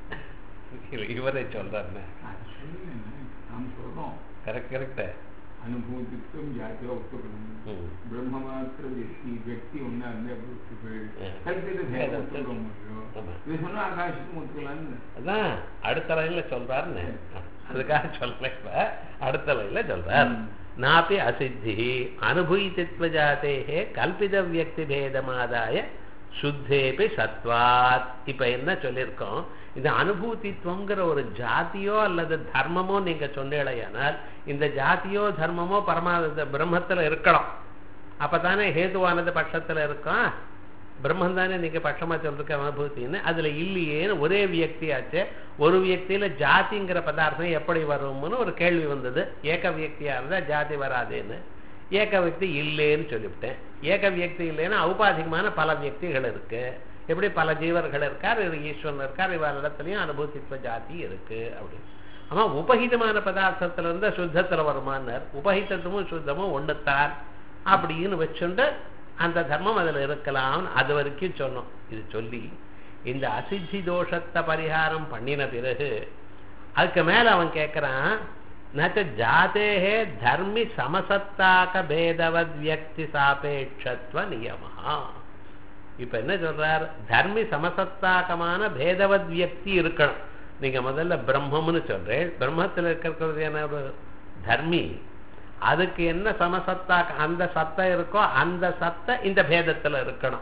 இவரே சொல்றாருன்னு அது சொல்லலைங்க. நாம் சொல்றோம் கரெக்ட் கரெக்ட் அனுபூதித்துவம் ஜாத்தியா ஒத்துக்கணும் பிரம்ம மாத்திர வியக்தி வியக்தி ஒன்னா இருந்தா எப்படி ஒத்துக்கள் ம். கல்பித பேதம் பேதம் ஒத்துக்க முடியும் ஆமா. இது சொன்னா ஆகாசத்துக்கும் ஒத்துக்கலாம்னு அதான் அடுத்த லைன்ல சொல்றாருன்னு அதுக்காக சொல்லல இப்ப அடுத்த லைன்ல சொல்றார் ம். நாப்பி அசித்தி அனுபூதித்வ ஜாதேகே கல்பித வியக்தி பேதமாதாய சுத்தேபி சத்வாத் இப்ப என்ன சொல்லியிருக்கோம் இந்த அனுபூதித்துவங்கிற ஒரு ஜாதியோ அல்லது தர்மமோ நீங்க சொன்னீழையானால் இந்த ஜாதியோ தர்மமோ பரமாத பிரம்மத்துல இருக்கணும் அப்பதானே ஹேதுவானது பட்சத்துல இருக்கும் பிரம்மன் தானே நீங்க பட்சமா சொல்றீங்க அனுபூத்தின்னு அதுல இல்லையேன்னு ஒரே வியக்தியாச்சு ஒரு வியக்தியில ஜாதிங்கிற பதார்த்தம் எப்படி வரும்னு ஒரு கேள்வி வந்தது ஏக வியக்தியா இருந்தா ஜாதி வராதேன்னு ஏக வியக்தி இல்லைன்னு சொல்லிவிட்டேன் ஏக வியக்தி இல்லைன்னா ஔபாதிகமான பல வியக்திகள் இருக்கு எப்படி பல ஜீவர்கள் இருக்கார் இவர் ஈஸ்வரன் இருக்கார் இவர் இடத்துலயும் அனுபூதித்துவ ஜாதி இருக்கு அப்படின்னு ஆமா உபகிதமான பதார்த்தத்துல இருந்தா சுத்தத்துல வருமானார் உபகிதத்துவம் சுத்தமும் ஒண்ணுத்தான் அப்படின்னு வச்சுண்டு அந்த தர்மம் அதுல இருக்கலாம் அது வரைக்கும் சொன்னோம் இது சொல்லி இந்த அசித்தி தோஷத்தை பரிகாரம் பண்ணின பிறகு அதுக்கு மேல அவன் கேட்கிறான் நச்ச ஜாதேஹே தர்மி சமசத்தாக பேதவத் வியக்தி சாபேட்சத்வ நியமா இப்ப என்ன சொல்றார் தர்மி சமசத்தாக்கமான பேதவத் வியக்தி இருக்கணும் நீங்க முதல்ல பிரம்மம்னு சொல்றேன் பிரம்மத்துல இருக்கிறது என்ன ஒரு தர்மி அதுக்கு என்ன சமசத்தா அந்த சத்தை இருக்கோ அந்த சத்தை இந்த பேதத்துல இருக்கணும்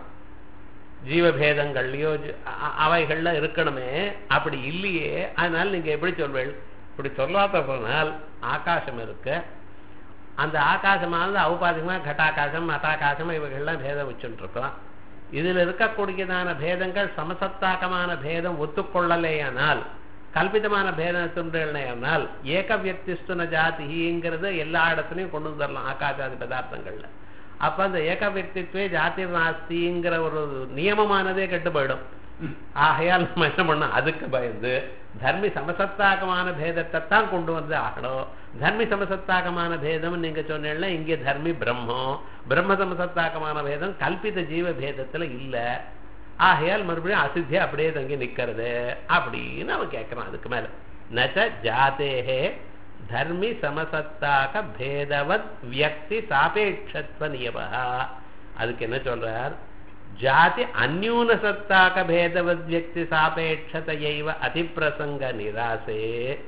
ஜீவபேதங்கள்லயோ ஜி- அ- அவைகள்ல இருக்கணுமே அப்படி இல்லையே அதனால நீங்க எப்படி சொல்வீள் இப்படி சொல்லாத போனால் ஆகாசம் இருக்கு அந்த ஆகாசமானது ஔபாதிகமா கட்டாகாசம் மட்டாகாசம் இவைகள்லாம் பேதம் வச்சுட்டு இருக்கோம் இதுல இருக்கக்கூடியதான பேதங்கள் சமசத்தாக்கமான பேதம் ஒத்துக்கொள்ளலேயானால் கல்பிதமான பேதத்துன்றேனால் ஏக வியக்திஸ்துன ஜாதிங்கிறது எல்லா இடத்துலையும் கொண்டு வந்துடலாம் ஆகாசாதி பதார்த்தங்கள்ல அப்ப அந்த ஏக வியக்தித்வே ஜாதி நாஸ்திங்கிற ஒரு நியமமானதே கெட்டு போயிடும் ஆகையால் நம்ம என்ன பண்ணோம் அதுக்கு பயந்து தர்மி சமசத்தாகமான பேதத்தை தான் கொண்டு வந்து ஆகணும் தர்மி சமசத்தாகமான பேதம் நீங்க சொன்னீங்கன்னா இங்கே தர்மி பிரம்மம் பிரம்ம சமசத்தாகமான பேதம் கல்பித ஜீவ பேதத்துல இல்ல ஆகையால் மறுபடியும் அசித்தியா அப்படியே தங்கி நிக்கிறது அப்படின்னு அவன் கேட்கறான் அதுக்கு மேல நச்ச ஜாதேஹே தர்மி சமசத்தாக பேதவத் வியக்தி சாபேட்சத்வ நியம அதுக்கு என்ன சொல்றார் ஜாதி அந்யூன சத்தாக பேதவத் வியக்தி சாபேட்சதையைவ அதிப்பிரசங்க நிராசே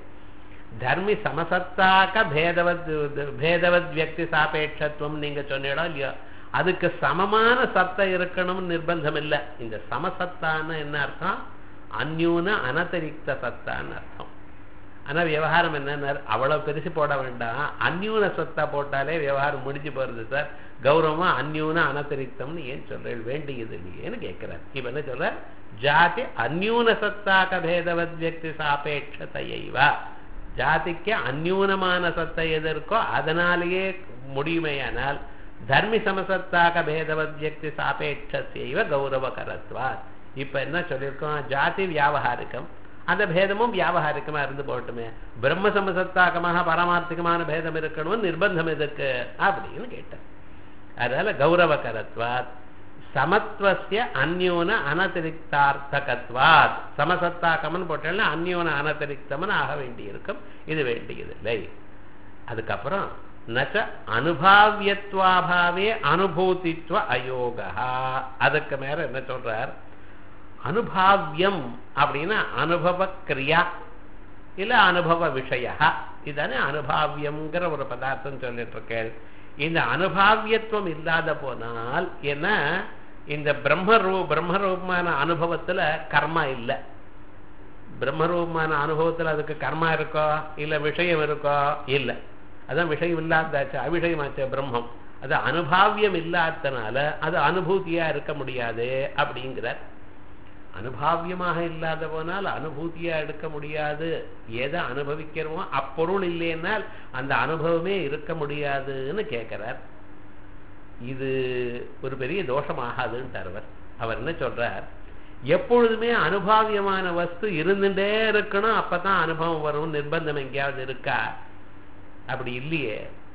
தர்மி சமசத்தாக பேதவத் பேதவத் வியக்தி சாபேட்சத்துவம் நீங்க சொன்னீடோ இல்லையோ அதுக்கு சமமான சத்தை இருக்கணும்னு நிர்பந்தம் இல்லை இந்த சமசத்தான்னு என்ன அர்த்தம் அந்யூன அனதிரிக்த சத்தான்னு அர்த்தம் ஆனா விவகாரம் என்னன்னா அவ்வளவு பெருசு போட வேண்டாம் அந்யூன சத்தா போட்டாலே விவகாரம் முடிஞ்சு போறது சார் கௌரவமா அந்யூன அனதிரிக்தம்னு ஏன் சொல்றேன் வேண்டியது இல்லையேன்னு கேட்கிறார் இப்ப என்ன சொல்ற ஜாதி அந்யூன சத்தாக பேதவத் வியக்தி சாபேட்சதையைவா ஜாதிக்கு அந்யூனமான சத்தை எது இருக்கோ அதனாலேயே முடியுமேயானால் தர்மி சமசத்தாக பேதவத் வியக்தி சாபேட்சைவ கௌரவகரத்வா இப்ப என்ன சொல்லியிருக்கோம் ஜாதி வியாபகாரிகம் அந்த பேதமும் வியாபகாரிகமா இருந்து போகட்டுமே பிரம்ம சமசத்தாக்கமாக பரமார்த்திகமான பேதம் இருக்கணும்னு நிர்பந்தம் எதுக்கு அப்படின்னு கேட்டேன் அதனால கௌரவகரத்வாத் சமத்துவசிய அந்யோன அனதிரிக்தார்த்தகத்வாத் சமசத்தாக்கம்னு போட்டேன்னா அந்யோன அனதிரிக்தம்னு ஆக வேண்டியிருக்கும் இது வேண்டியதில்லை அதுக்கப்புறம் நச்ச அனுபாவியத்வாபாவே அனுபூதித்வ அயோகா அதுக்கு மேல என்ன சொல்றார் அனுபாவியம் அப்படின்னா அனுபவ கிரியா இல்ல அனுபவ விஷய இதானே அனுபாவியம்ங்கிற ஒரு பதார்த்தம் சொல்லிட்டு இருக்கேன் இந்த அனுபாவியத்துவம் இல்லாத போனால் என்ன இந்த பிரம்மரூ பிரம்மரூபமான அனுபவத்துல கர்மா இல்லை பிரம்மரூபமான அனுபவத்துல அதுக்கு கர்மா இருக்கோ இல்ல விஷயம் இருக்கோ இல்லை அதான் விஷயம் இல்லாதாச்சு அவிஷயமாச்சு பிரம்மம் அது அனுபாவியம் இல்லாதனால அது அனுபூதியா இருக்க முடியாது அப்படிங்கிறார் அனுபாவியமாக இல்லாத போனால் அனுபூதியா எடுக்க முடியாது எதை அனுபவிக்கிறோமோ அப்பொருள் இல்லைன்னால் அந்த அனுபவமே இருக்க முடியாதுன்னு கேட்கிறார் இது ஒரு பெரிய தோஷமாகாதுன்ட்டார் அவர் அவர் என்ன சொல்றார் எப்பொழுதுமே அனுபாவியமான வஸ்து இருந்துட்டே இருக்கணும் அப்பதான் அனுபவம் வரும் நிர்பந்தம் எங்கேயாவது இருக்கா அப்படி இல்லையே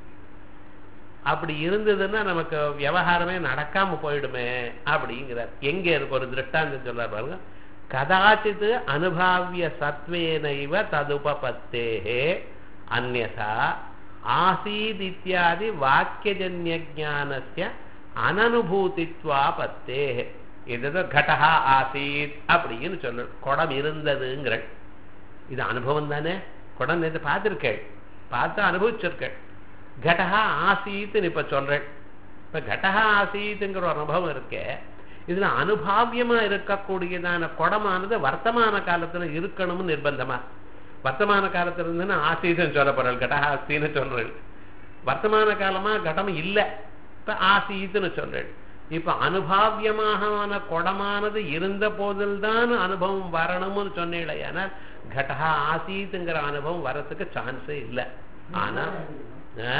அப்படி இருந்ததுன்னா நமக்கு விவகாரமே நடக்காம போயிடுமே அப்படிங்கிறார் எங்க இருக்கு ஒரு திருஷ்டாந்தம் சொல்ல பாருங்க கதாச்சித் அனுபாவிய சத்வேனைவ ததுபபத்தேகே அந்நதா ஆசீத் இத்தியாதி வாக்கியஜன்ய ஜானஸ்ய அனனுபூதித்வா பத்தே இது கடகா ஆசீத் அப்படின்னு சொல்லு குடம் இருந்ததுங்கிற இது அனுபவம் தானே குடம் நேற்று பார்த்துருக்கேள் பார்த்து அனுபவிச்சிருக்கேள் கடகா ஆசீத்துன்னு இப்ப சொல்றேன் இப்ப கடகா ஆசீத்துங்கிற ஒரு அனுபவம் இருக்கே இதுல அனுபாவியமா இருக்கக்கூடியதான குடமானது வர்த்தமான காலத்துல இருக்கணும்னு நிர்பந்தமா வர்த்தமான காலத்துல இருந்துன்னு ஆசீதுன்னு சொல்ல போறேன் கடகா ஆசின்னு சொல்றேன் வர்த்தமான காலமா கடம் இல்ல இப்ப ஆசீத்துன்னு சொல்றேன் இப்ப அனுபாவியமான குடமானது இருந்த போதில்தான் அனுபவம் வரணும்னு சொன்னேன் ஆனால் கடகா ஆசீத்துங்கிற அனுபவம் வரத்துக்கு சான்ஸே இல்லை ஆனா ஆ?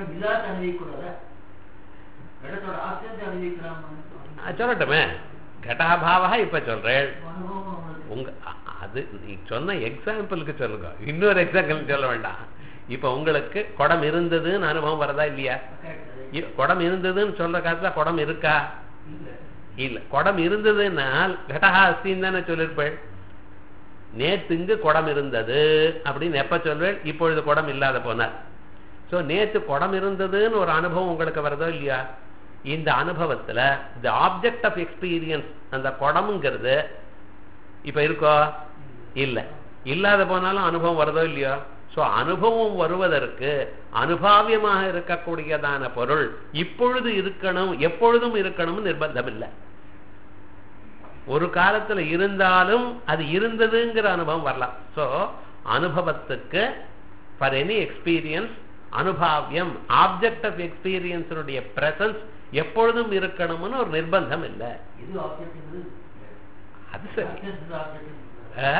ஆ, சொல்லட்டுமே கட்டாபாவா இப்ப சொல்றேன் உங்க அ- அது நீ சொன்ன எக்ஸாம்பிளுக்கு சொல்லுங்க இன்னொரு எக்ஸாம்பிள் சொல்ல வேண்டாம் இப்ப உங்களுக்கு குடம் இருந்ததுன்னு அனுபவம் வரதா இல்லையா இ- குடம் இருந்ததுன்னு சொல்ற காலத்துல குடம் இருக்கா இல்ல குடம் இருந்ததுனால் கடகா அஸ்தின்னு தானே சொல்லிருப்பேன் நேத்து இங்கு குடம் இருந்தது அப்படின்னு எப்ப சொல்வேன் இப்பொழுது குடம் இல்லாத போனார் சோ நேத்து குடம் இருந்ததுன்னு ஒரு அனுபவம் உங்களுக்கு வருதோ இல்லையா இந்த அனுபவத்துல த ஆப்ஜெக்ட் ஆஃப் எக்ஸ்பீரியன்ஸ் அந்த குடம்ங்கிறது இப்ப இருக்கோ இல்ல இல்லாத போனாலும் அனுபவம் வருதோ இல்லையோ சோ அனுபவம் வருவதற்கு அனுபாவியமாக இருக்கக்கூடியதான பொருள் இப்பொழுது இருக்கணும் எப்பொழுதும் இருக்கணும்னு நிர்பந்தம் இல்லை ஒரு காலத்துல இருந்தாலும் அது இருந்ததுங்கிற அனுபவம் வரலாம் சோ அனுபவத்துக்கு ஃபார் எனி எக்ஸ்பீரியன்ஸ் அனுபாவியம் ஆப்ஜெக்ட் ஆஃப் எக்ஸ்பீரியன்ஸனுடைய பிரசன்ஸ் எப்பொழுதும் இருக்கணும்னு ஒரு நிர்பந்தம் இல்லை இது ஆப்ஜெக்ட் அது சரி ஆ?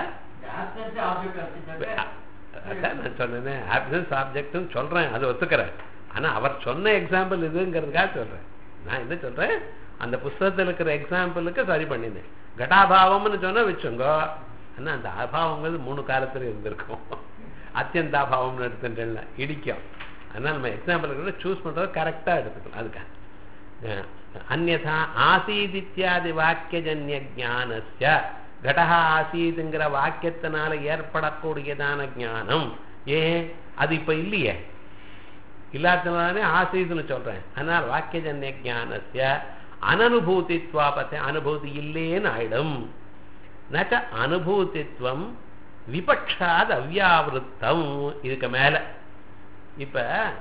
அ- அதான் நான் சொன்னேன் ஆப்சன்ஸ் ஆப்ஜெக்ட்னு சொல்றேன் அது ஒத்துக்கிறேன் ஆனா அவர் சொன்ன எக்ஸாம்பிள் இதுங்கிறதுக்காக சொல்றேன் நான் என்ன சொல்றேன் அந்த புஸ்தகத்தில் இருக்கிற எக்ஸாம்பிளுக்கு சரி பண்ணினேன் கட்டாபாவம்னு சொன்னா வச்சுங்கோ ஆனா அந்த அபாவங்கிறது மூணு காலத்துல இருந்திருக்கும் அத்தியந்தாபாவம்னு எடுத்துட்டேன்ல இடிக்கும் அதனால நம்ம எக்ஸாம்பிள் சூஸ் பண்றது கரெக்டா எடுத்துக்கணும் அதுக்காக அஹ், அந்யதா ஆசீத் இத்தியாதி வாக்கியஜன்ய ஜானஸ்ய கடஹா ஆசீதுங்கிற வாக்கியத்தினால ஏற்படக்கூடியதான ஞானம் ஏன் அது இப்ப இல்லையே இல்லாதனாலே ஆசீதுன்னு சொல்றேன் ஆனால் வாக்கியஜன்ய ஜானஸ்ய அனனுபூதித்வாபத்தை அனுபூதி இல்லேன்னு ஆயிடும் நச்ச அனுபூதித்வம் விபக்ஷாத் அவ்யாவிருத்தம் இதுக்கு மேல இப்ப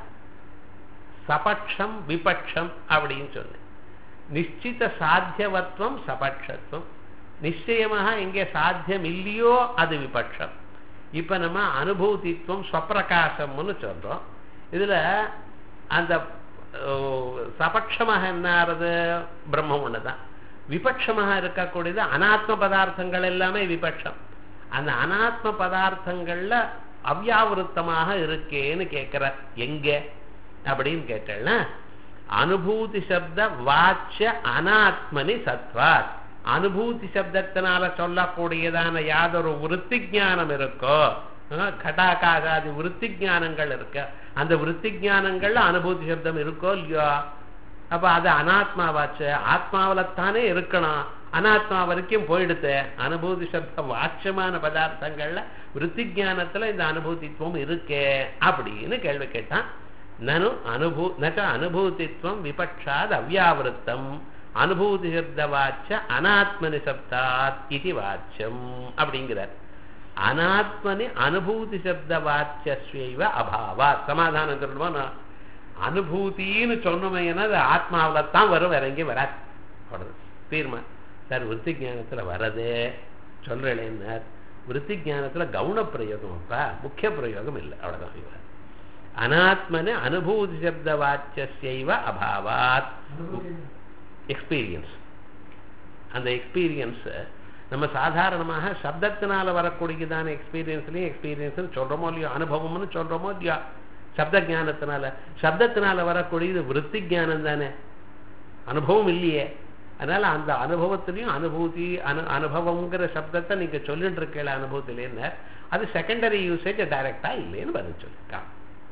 சபக்ஷம் விபக்ஷம் அப்படின்னு சொன்னேன் நிச்சித சாத்தியவத்துவம் சபக்ஷத்துவம் நிச்சயமாக எங்கே சாத்தியம் இல்லையோ அது விபக்ஷம் இப்ப நம்ம அனுபூதித்துவம் ஸ்வப்பிரகாசம்னு சொல்றோம் இதுல அந்த ஓ, சபக்ஷமாக என்ன ஆறுது பிரம்மம் ஒண்ணுதான் விபக்ஷமாக இருக்கக்கூடியது அனாத்ம பதார்த்தங்கள் எல்லாமே விபக்ஷம் அந்த அனாத்ம பதார்த்தங்கள்ல அவ்யாவிருத்தமாக இருக்கேன்னு கேட்கிற எங்க அப்படின்னு கேட்டேன்னா அனுபூதி சப்த வாட்ச அனாத்மனி சத்வாத் அனுபூதி சப்தத்தினால சொல்லக்கூடியதான யாதொரு விருத்தி ஞானம் இருக்கோ அஹ், கடாகாகாதி விருத்தி ஞானங்கள் இருக்கு அந்த விருத்தி ஞானங்கள்ல அனுபூதி சப்தம் இருக்கோ இல்லையோ அப்ப அது அனாத்மாவாச்சு ஆத்மாவில்தானே இருக்கணும் அனாத்மா வரைக்கும் போயிடுத்து அனுபூதி சப்த வாட்சமான பதார்த்தங்கள்ல விருத்தி ஞானத்துல இந்த அனுபூதித்துவம் இருக்கே அப்படின்னு கேள்வி கேட்டான் நனு அனுபூ நச்ச அனுபூதித்வம் விபக்ஷாத் அவ்யாவிருத்தம் அனுபூதி சப்த வாச்ச அனாத்மனி சப்தாத் இது வாச்சியம் அப்படிங்கிறார் அனாத்மனி அனுபூதி சப்த வாச்சியஸ்வைவ அபாவா சமாதானம் சொல்லணுமா அனுபூதின்னு சொன்னமைன்னா அது ஆத்மாவில் தான் வரும் வேற எங்கேயும் வராது அவ்வளவு தீர்மா சார் விருத்தி ஞானத்துல வரதே சொல்றேன்னார் விருத்தி ஞானத்துல கவுன பிரயோகம் அப்பா முக்கிய பிரயோகம் இல்லை அவ்வளவுதான் இவர் அனாத்மனு அனுபூதி சப்த வாச்சியஸ்யைவ அபாவாத் எக்ஸ்பீரியன்ஸ் அந்த எக்ஸ்பீரியன்ஸ் நம்ம சாதாரணமாக சப்தத்தினால வரக்கூடியதான எக்ஸ்பீரியன்ஸ்லையும் எக்ஸ்பீரியன்ஸ் சொல்றோமோ இல்லையோ அனுபவம்னு சொல்றோமோ இல்லையோ சப்த ஞானத்தினால சப்தத்தினால வரக்கூடியது விருத்தி ஞானம் தானே அனுபவம் இல்லையே அதனால அந்த அனுபவத்திலையும் அனுபூதி அனு அனுபவங்கிற சப்தத்தை நீங்க சொல்லிட்டு இருக்கல அனுபவத்திலேன்னு அது செகண்டரி யூசேஜ் டைரக்டா இல்லைன்னு பதில் சொல்லியிருக்கான்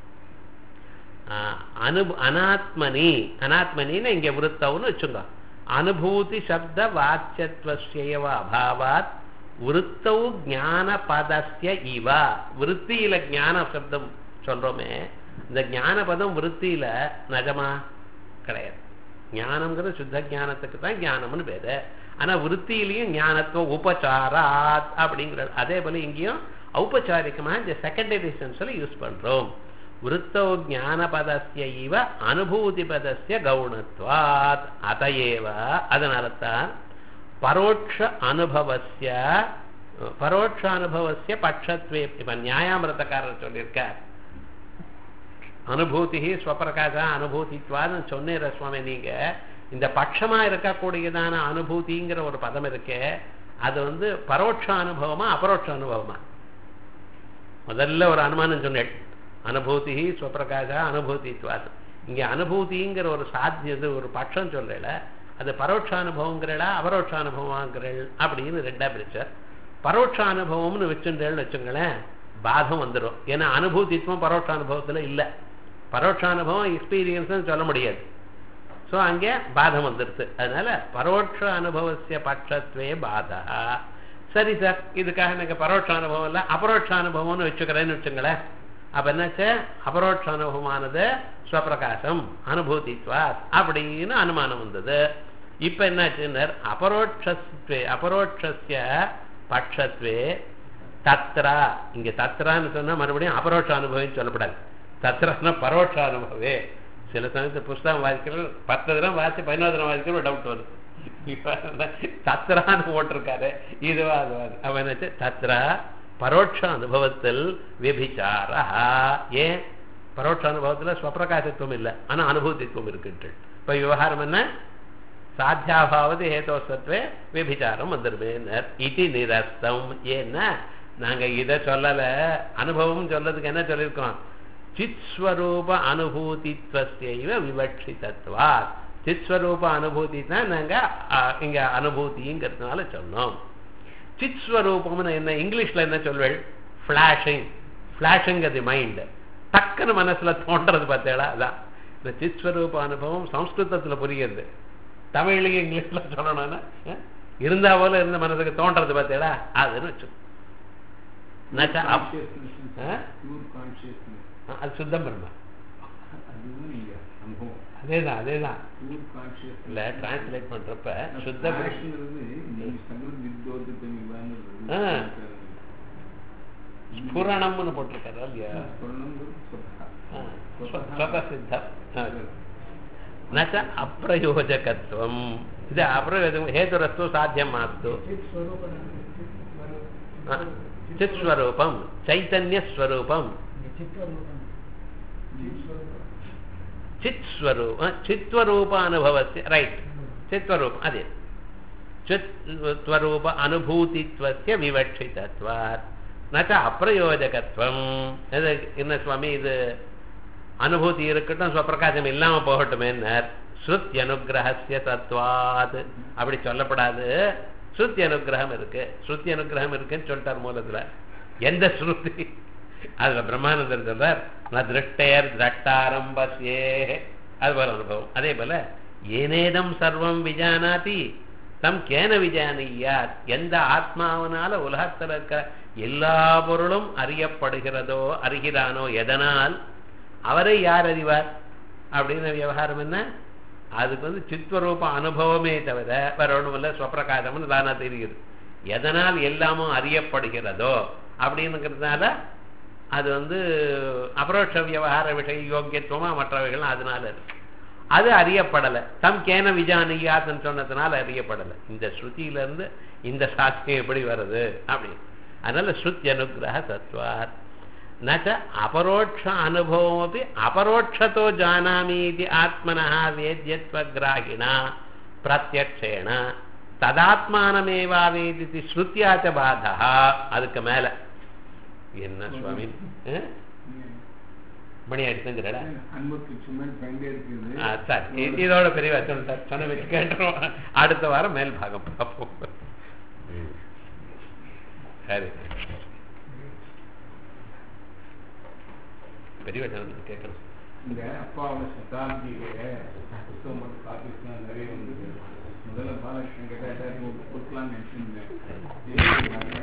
ஆஹ் அனு அனாத்மனி அனாத்மனின்னு இங்க விருத்தவுன்னு வச்சுங்க அனுபூதி சப்த வாச்சியத்துவசேவ அபாவாத் விருத்தௌ ஞான பதஸ்ய இவ விருத்தியில ஞான சப்தம் சொல்றோமே இந்த ஞான பதம் விருத்தியில நிஜமா கிடையாது ஞானம்ங்கிற சுத்த ஞானத்துக்கு தான் ஞானம்னு பேரு ஆனா விருத்தியிலையும் ஞானத்துவ உபச்சாராத் அப்படிங்கிற அதே போல இங்கேயும் ஔபச்சாரிகமா இந்த செகண்டரி சென்ஸ்ல யூஸ் பண்றோம் விருத்தோ ஞான பதஸ்ய இவ அனுபூதி பதஸ்ய கவுணத்வாத் அதையேவ அதனால தான் பரோட்ச அனுபவஸ்ய பரோட்ச அனுபவஸ்ய பட்சத்வே இப்ப நியாயாமிரதக்காரர் சொல்லியிருக்கார் அனுபூதி ஸ்வப்பிரகாச அனுபூதித்வான்னு சொன்னேர சுவாமி நீங்க இந்த பட்சமா இருக்கக்கூடியதான அனுபூதிங்கிற ஒரு பதம் இருக்கே அது வந்து பரோட்ச அனுபவமா அபரோட்ச அனுபவமா முதல்ல ஒரு அனுமானம் சொன்னேன் அனுபூதி ஸ்வப்பிரகாச அனுபூதித்வாது இங்க அனுபூதிங்கிற ஒரு சாத்தியது ஒரு பட்சம் சொல்லல அது பரோட்ச அனுபவங்கிறடா அபரோட்ச அனுபவங்கிறள் அப்படின்னு ரெண்டா பிரிச்சார் பரோட்ச அனுபவம்னு வச்சுட்டேன்னு வச்சுங்களேன் பாதம் வந்துடும் ஏன்னா அனுபூதித்துவம் பரோட்ச அனுபவத்துல இல்லை பரோட்ச அனுபவம் எக்ஸ்பீரியன்ஸ் சொல்ல முடியாது ஸோ அங்கே பாதம் வந்துடுது அதனால பரோட்ச அனுபவசிய பட்சத்வே பாதா சரி சார் இதுக்காக எனக்கு பரோட்ச அனுபவம் இல்லை அபரோட்ச அனுபவம்னு வச்சுக்கிறேன்னு வச்சுங்களேன் அப்ப என்னாச்சு அபரோட்ச அனுபவமானது ஸ்வப்பிரகாசம் அனுபூதித்வா அப்படின்னு அனுமானம் வந்தது இப்ப என்னாச்சுன்னு அபரோட்சத்வே அபரோட்சஸ்ய பட்சத்வே தத்ரா இங்க தத்ரான்னு சொன்னா மறுபடியும் அபரோட்ச அனுபவம் சொல்லப்படாது தத்ரான்னா பரோட்ச அனுபவே சில சமயத்து புஸ்தகம் வாசிக்கிற பத்து தினம் வாசி பதினோரு தினம் வாசிக்கிற டவுட் வருது தத்ரான்னு போட்டிருக்காரு இதுவா அதுவா அவன் என்னாச்சு தத்ரா பரோட்ச அனுபவத்தில் விபிச்சாரா ஏன் பரோட்ச அனுபவத்துல ஸ்வப்பிரகாசத்துவம் இல்லை ஆனா அனுபூதித்துவம் இருக்குன்ட்டு இப்ப விவகாரம் என்ன சாத்தியாபாவது ஹேதோசத்வே விபிச்சாரம் வந்துருமே இது நிரஸ்தம் ஏன்னா நாங்க இதை சொல்லல அனுபவம் சொல்றதுக்கு என்ன சொல்லியிருக்கோம் சித்ஸ்வரூப அனுபூதித்வசைவ விவட்சிதத்வா சித்ஸ்வரூப அனுபூதி தான் நாங்க அஹ், இங்க அனுபூதிங்கிறதுனால சொன்னோம் சித்ஸ்வரூபம்னு என்ன இங்கிலீஷ்ல என்ன சொல்வேள் ஃபிளாஷிங் ஃபிளாஷிங் அது மைண்ட் டக்குன்னு மனசுல தோன்றது பார்த்தேடா அதான் இந்த சித்ஸ்வரூப அனுபவம் சம்ஸ்கிருதத்துல புரியுது தமிழ்லயும் இங்கிலீஷ்ல சொல்லணும்னா அஹ், இருந்தா போல இருந்த மனசுக்கு தோன்றது பார்த்தேடா அதுன்னு வச்சு நச்ச அப்- ஆ? பியூர் கான்சியஸ்னஸ் அது சுத்தம் பிரம்ம அதுவும் நீங்க அனுபவம் அதேதான் அதேதான் பியூர் கான்சியஸ் இல்ல டிரான்ஸ்லேட் பண்றப்ப சுத்த பிரம்ம சுத்தங்கிறது நீங்க சங்கர வித்தோதித்த ஆ. நிவாரணம் ஸ்புரணம்னு போட்டிருக்காரு இல்லையா ஆ, ஸ்வ- ஸ்வதசித்தம் ஆ. நச்ச அப்பிரயோஜகத்துவம் இது அப்பிரயோஜகம் ஹேதுரஸ்து சாத்தியம் மாஸ்து ஆ, சித்ஸ்வரூபம் சைத்தன்யஸ்வரூபம் சித்ஸ்வரூப சித்வரூப அனுபவஸ்ய ரைட் சித்வரூபம் அதே சித்வரூப அனுபூதித்வஸ்ய விவட்சிதத்வாத் நச்ச அப்பிரயோஜகத்துவம் இது என்ன சுவாமி இது அனுபூதி இருக்கட்டும் ஸ்வப்பிரகாசம் இல்லாம போகட்டுமே ஸ்ருத்தி அனுகிரகசிய தத்வாத் அப்படி சொல்லப்படாது ஸ்ருத்தி அனுகிரகம் இருக்கு ஸ்ருதி அனுகிரகம் இருக்குன்னு சொல்லிட்டார் மூலத்துல எந்த ஸ்ருதி அதுல பிரம்மானந்தர் சொல்றார் நான் திருஷ்டேர் திரட்டாரம்பஸ்யே அது போல அனுபவம் அதே போல ஏனேதம் சர்வம் விஜானாதி தம் கேன விஜானியார் எந்த ஆத்மாவனால உலகத்தில் இருக்கிற எல்லா பொருளும் அறியப்படுகிறதோ அறிகிறானோ எதனால் அவரை யார் அறிவார் அப்படின்னு விவகாரம் என்ன அதுக்கு வந்து சித்வரூப அனுபவமே தவிர வேற ஒன்றும் இல்லை ஸ்வப்பிரகாசம்னு தானா தெரியுது எதனால் எல்லாமும் அறியப்படுகிறதோ அப்படின்னுங்கிறதுனால அது வந்து அபரோட்ச விவகார விஷய யோக்கியத்துவமா மற்றவைகள் அதனால இருக்கு அது அறியப்படலை தம் கேன விஜானியாத்னு சொன்னதுனால அறியப்படலை இந்த ஸ்ருதியில இருந்து இந்த சாஸ்திரம் எப்படி வருது அப்படி அதனால ஸ்ருத்தி அனுகிரக தத்துவார் நச்ச அபரோட்ச அனுபவமப்பி அபரோட்சத்தோ ஜானாமி இது ஆத்மனா வேத்யத்வகிராகிணா பிரத்யக்ஷேண ததாத்மானமேவா வேதித்து ஸ்ருத்தியாச்ச பாதா அதுக்கு மேல என்ன சுவாமி ஆ? மணி அடிச்சுங்கிறடா அன்புக்கு சும்மா பெண்டே இருக்குது ஆ, சரி இ- இதோட பெரிய வச்சோம் சார் சொன்ன வச்சு கேட்டுருவோம் அடுத்த வாரம் மேல் பாகம் பார்ப்போம் ம். சரி பெரிய வச்சனம் கேட்கணும் இந்த அப்பாவோட சதாப்தியில புத்தகம் மட்டும் காப்பீஸ் நிறைய வந்தது முதல்ல பாலகிருஷ்ணன் கேட்டா கொடுக்கலாம்னு நினைச்சிருந்தேன்